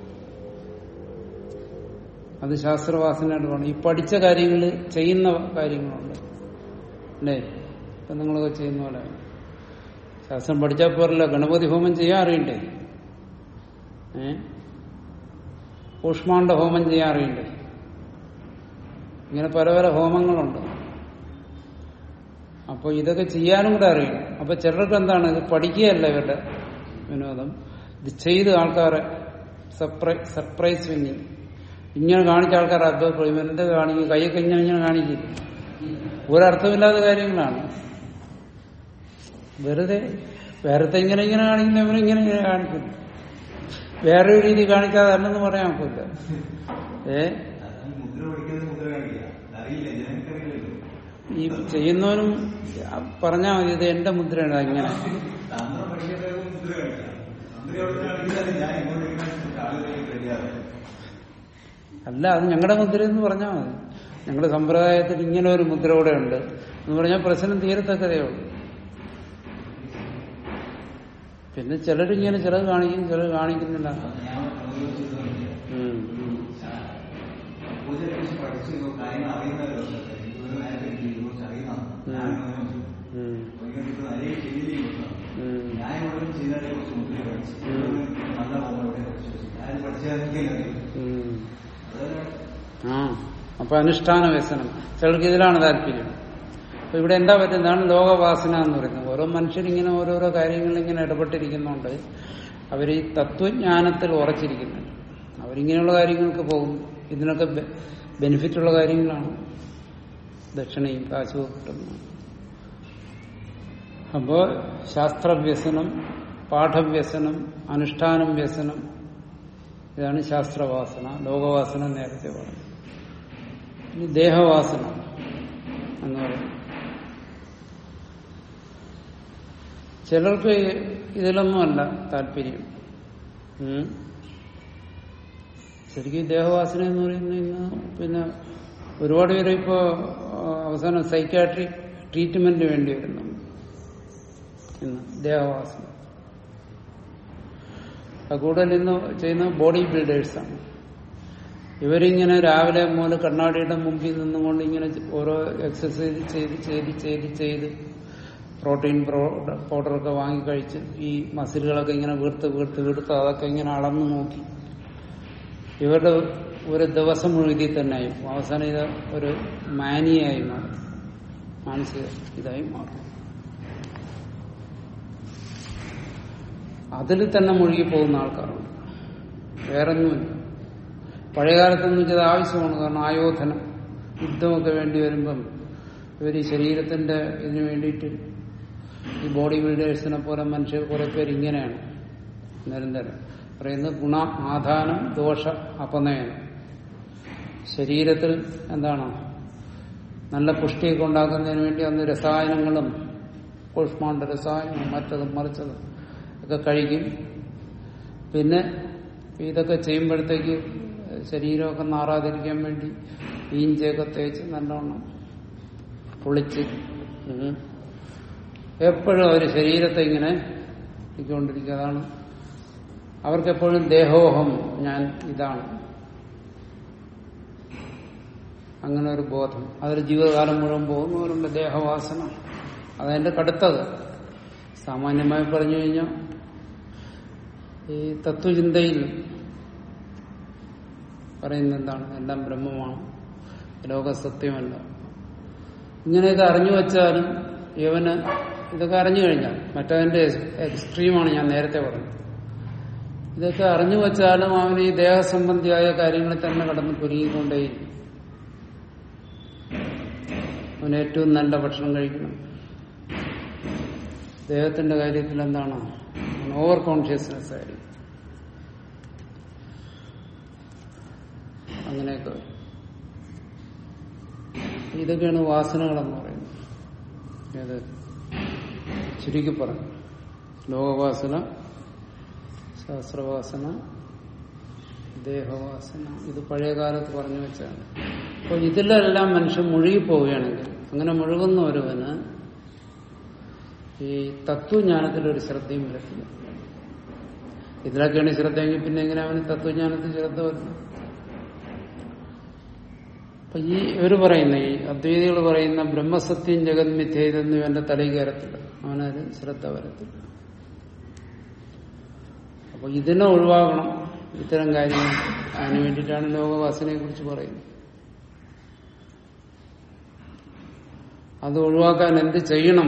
അത് ശാസ്ത്രവാസനയുടെ വേണം ഈ പഠിച്ച കാര്യങ്ങൾ ചെയ്യുന്ന കാര്യങ്ങളുണ്ട് അല്ലേ ഇപ്പൊ നിങ്ങളൊക്കെ ചെയ്യുന്ന പോലെ ശാസ്ത്രം പഠിച്ചാൽ പോരല്ലോ ഗണപതി ഹോമം ചെയ്യാൻ അറിയണ്ടേ ഏ ഊഷ്മാണ്ഡ ഹോമം ചെയ്യാൻ അറിയണ്ടേ ഇങ്ങനെ പല പല ഹോമങ്ങളുണ്ട് അപ്പൊ ഇതൊക്കെ ചെയ്യാനും കൂടെ അറിയണം അപ്പൊ ചിലർക്ക് എന്താണ് ഇത് പഠിക്കുകയല്ല ഇവരുടെ വിനോദം ഇത് ചെയ്ത് ആൾക്കാരെ സർപ്രൈസ് സർപ്രൈസ് വിന്നിങ് ഇങ്ങനെ കാണിച്ച ആൾക്കാർ അത്ഭുതപ്പെടും എന്താ കാണിക്കും കൈയൊക്കെ ഇങ്ങനെ ഇങ്ങനെ കാണിക്കില്ല ഒരർത്ഥമില്ലാത്ത കാര്യങ്ങളാണ് വെറുതെ വേറത്തെ ഇങ്ങനെ ഇങ്ങനെ കാണിക്കുന്നവരും ഇങ്ങനെ ഇങ്ങനെ കാണിക്കുന്നു വേറെ ഒരു രീതി കാണിക്കാതെ അല്ലെന്ന് പറയാൻ ഒക്കില്ല ഏ മുദ്ര പഠിക്കുന്നത് മുദ്ര കാണിക്കുക അറിയില്ല ജനങ്ങൾക്കറിയില്ലല്ലോ ഈ ചെയ്യുന്നവനും പറഞ്ഞാൽ മതി ഇത് എന്റെ മുദ്രയാണ് ഇങ്ങനെ തന്ത്രം പഠിക്കേണ്ടത് മുദ്ര കാണിക്കുക തന്ത്രി അവിടെ കാണിക്കുന്നത് ഞാൻ ഇങ്ങോട്ട് ഇങ്ങനെ ആളുകളിലേക്ക് റെഡിയാകും അല്ല അത് ഞങ്ങളുടെ മുദ്ര എന്ന് പറഞ്ഞാൽ മതി ഞങ്ങളുടെ സമ്പ്രദായത്തിൽ ഇങ്ങനെ ഒരു മുദ്ര കൂടെ ഉണ്ട് എന്ന് പറഞ്ഞാൽ പ്രശ്നം തീരത്തക്കതേ ഉള്ളൂ പിന്നെ ചിലരിങ്ങനെ ചിലത് കാണിക്കും ചിലത് കാണിക്കുന്നില്ല ഞാൻ അനുഭവിച്ചിട്ടുണ്ട് ഉം. പൂജയെ കുറിച്ച് പഠിച്ച് കാര്യങ്ങൾ അറിയുന്നവരോ ഒരു നേരത്തെ എനിക്ക് ഇതിനെക്കുറിച്ച് അറിയുന്നതാണ് ഞാൻ അനുഭവിച്ചു ഉം. ഒരിക്കലും ഇത് നല്ല ശൈലിയിൽ കൊടുക്കണം ഉം. ഞാൻ ഇവിടെ ചെയ്തതിനെ കുറിച്ച് മുദ്ര പഠിച്ചു നല്ല പോകുമ്പോൾ ഇവിടെ പഠിച്ചു ഞാൻ പഠിച്ചാൽ അറിയും ഉം. അതൊരു ആ അപ്പൊ അനുഷ്ഠാന വ്യസനം ചിലർക്ക് ഇതിലാണ് താല്പര്യം അപ്പൊ ഇവിടെ എന്താ പറ്റുന്നതാണ് ലോകവാസന എന്ന് പറയുന്നത് ഓരോ മനുഷ്യരിങ്ങനെ ഓരോരോ കാര്യങ്ങളിൽ ഇങ്ങനെ ഇടപെട്ടിരിക്കുന്നുണ്ട് അവർ ഈ തത്വജ്ഞാനത്തിൽ ഉറച്ചിരിക്കുന്നുണ്ട് അവരിങ്ങനെയുള്ള കാര്യങ്ങൾക്ക് പോകും ഇതിനൊക്കെ ബെനിഫിറ്റ് ഉള്ള കാര്യങ്ങളാണ് ദക്ഷിണയും കാശും കിട്ടുന്നത് അപ്പോ ശാസ്ത്രവ്യസനം പാഠവ്യസനം അനുഷ്ഠാനം വ്യസനം ഇതാണ് ശാസ്ത്രവാസന ലോകവാസന നേരത്തെ പറഞ്ഞു ഇനി ദേഹവാസന എന്ന് പറയും ചിലർക്ക് ഇതിലൊന്നുമല്ല താല്പര്യം ഉം. ശരിക്കും ദേഹവാസന എന്ന് പറയുന്നത് ഇന്ന് പിന്നെ ഒരുപാട് പേര് ഇപ്പോ ആ, അവസാനം സൈക്കാട്രി ട്രീറ്റ്മെന്റ് വേണ്ടി വരുന്നു ഇന്ന് ദേഹവാസന അത് കൂടുതൽ ഇന്ന് ചെയ്യുന്ന ബോഡി ബിൽഡേഴ്സാണ് ഇവരിങ്ങനെ രാവിലെ മുതൽ കണ്ണാടിയുടെ മുമ്പിൽ നിന്നുകൊണ്ട് ഇങ്ങനെ ഓരോ എക്സസൈസ് ചെയ്ത് ചെയ്ത് ചെയ്ത് ചെയ്ത് പ്രോട്ടീൻ പൗഡറൊക്കെ വാങ്ങിക്കഴിച്ച് ഈ മസിലുകളൊക്കെ ഇങ്ങനെ വീർത്ത് വീർത്ത് വീർത്ത് അതൊക്കെ ഇങ്ങനെ അളന്നു നോക്കി ഇവരുടെ ഒരു ദിവസം മുഴുകി തന്നെ ആയി അവസാനം ഇത് ഒരു മാനിയായി മാറും മാനസിക ഇതായി മാറും അതിൽ തന്നെ മുഴുകി പോകുന്ന ആൾക്കാരുണ്ട് വേറൊന്നുമില്ല പഴയകാലത്തൊന്നും വെച്ചത് ആവശ്യമാണ് കാരണം ആയോധനം യുദ്ധമൊക്കെ വേണ്ടി വരുമ്പം ഇവർ ഈ ശരീരത്തിന്റെ ഇതിനു വേണ്ടിയിട്ട് ഈ ബോഡി ബിൽഡേഴ്സിനെ പോലെ മനുഷ്യർ കുറെ പേര് ഇങ്ങനെയാണ് നിരന്തരം പറയുന്നത് ഗുണ ആധാനം ദോഷ അപനയനം ശരീരത്തിൽ എന്താണ് നല്ല പുഷ്ടിയൊക്കെ ഉണ്ടാക്കുന്നതിന് വേണ്ടി അന്ന് രസായനങ്ങളും കൂഷ്മാണ്ട രസായനവും മറ്റതും മറിച്ചതും ഒക്കെ കഴിക്കും പിന്നെ ഇതൊക്കെ ചെയ്യുമ്പോഴത്തേക്ക് ശരീരമൊക്കെ നാറാതിരിക്കാൻ വേണ്ടി ഈഞ്ചയൊക്കെ തേച്ച് നല്ലവണ്ണം പൊളിച്ച് ഉം. എപ്പോഴും അവർ ശരീരത്തെ ഇങ്ങനെ ഇക്കൊണ്ടിരിക്കുക അതാണ് അവർക്കെപ്പോഴും ദേഹോഹം ഞാൻ ഇതാണ് അങ്ങനെ ഒരു ബോധം അതിൽ ജീവിതകാലം മുഴുവൻ പോകുന്നവരുണ്ട് ദേഹവാസന അതതിന്റെ കടുത്തത് സാമാന്യമായി പറഞ്ഞു കഴിഞ്ഞാൽ ഈ തത്വചിന്തയിൽ പറയുന്നത് എന്താണ് എല്ലാം ബ്രഹ്മമാണ് ലോകസത്യമല്ല ഇങ്ങനെയൊക്കെ അറിഞ്ഞു വച്ചാലും ഇവന് ഇതൊക്കെ അറിഞ്ഞു കഴിഞ്ഞാൽ മറ്റതിന്റെ എക്സ്ട്രീമാണ് ഞാൻ നേരത്തെ പറഞ്ഞത് ഇതൊക്കെ അറിഞ്ഞു വച്ചാലും അവന് ഈ ദേഹസംബന്ധിയായ കാര്യങ്ങളിൽ തന്നെ കടന്ന് കുരുങ്ങിക്കൊണ്ടേയിരിക്കും അവന് ഏറ്റവും നല്ല ഭക്ഷണം കഴിക്കണം ദേഹത്തിന്റെ കാര്യത്തിൽ എന്താണ് ഓവർ കോൺഷ്യസ്നെസ് ആയിരിക്കും അങ്ങനെയൊക്കെ വരും. ഇതൊക്കെയാണ് വാസനകളെന്ന് പറയുന്നത് ഏത് ചുരുക്കി പറഞ്ഞു ലോകവാസന ശാസ്ത്രവാസന ദേഹവാസന ഇത് പഴയ കാലത്ത് പറഞ്ഞു വെച്ചാണ് അപ്പോൾ ഇതിലെല്ലാം മനുഷ്യൻ മുഴുകി പോവുകയാണെങ്കിൽ അങ്ങനെ മുഴുകുന്ന ഒരുവന് ഈ തത്വജ്ഞാനത്തിൽ ഒരു ശ്രദ്ധയും വരത്തില്ല ഇതിലൊക്കെയാണ് ശ്രദ്ധയെങ്കിൽ പിന്നെ എങ്ങനെ അവന് തത്വജ്ഞാനത്തിൽ ശ്രദ്ധ വരുന്നത് അപ്പൊ ഈ ഇവര് പറയുന്ന ഈ അദ്വൈതികൾ പറയുന്ന ബ്രഹ്മസത്യം ജഗത് മിഥ്യ ഇതൊന്നും ഇവന്റെ തലയിൽ കയറത്തില്ല അവനത് ശ്രദ്ധ വരത്തില്ല അപ്പൊ ഇതിനെ ഒഴിവാക്കണം ഇത്തരം കാര്യങ്ങൾ അതിനു വേണ്ടിയിട്ടാണ് ലോകവാസനയെ കുറിച്ച് പറയുന്നത് അത് ഒഴിവാക്കാൻ എന്ത് ചെയ്യണം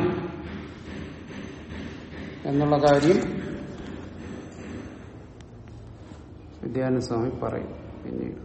എന്നുള്ള കാര്യം വിദ്യാനസ്വാമി പറയും പിന്നീട്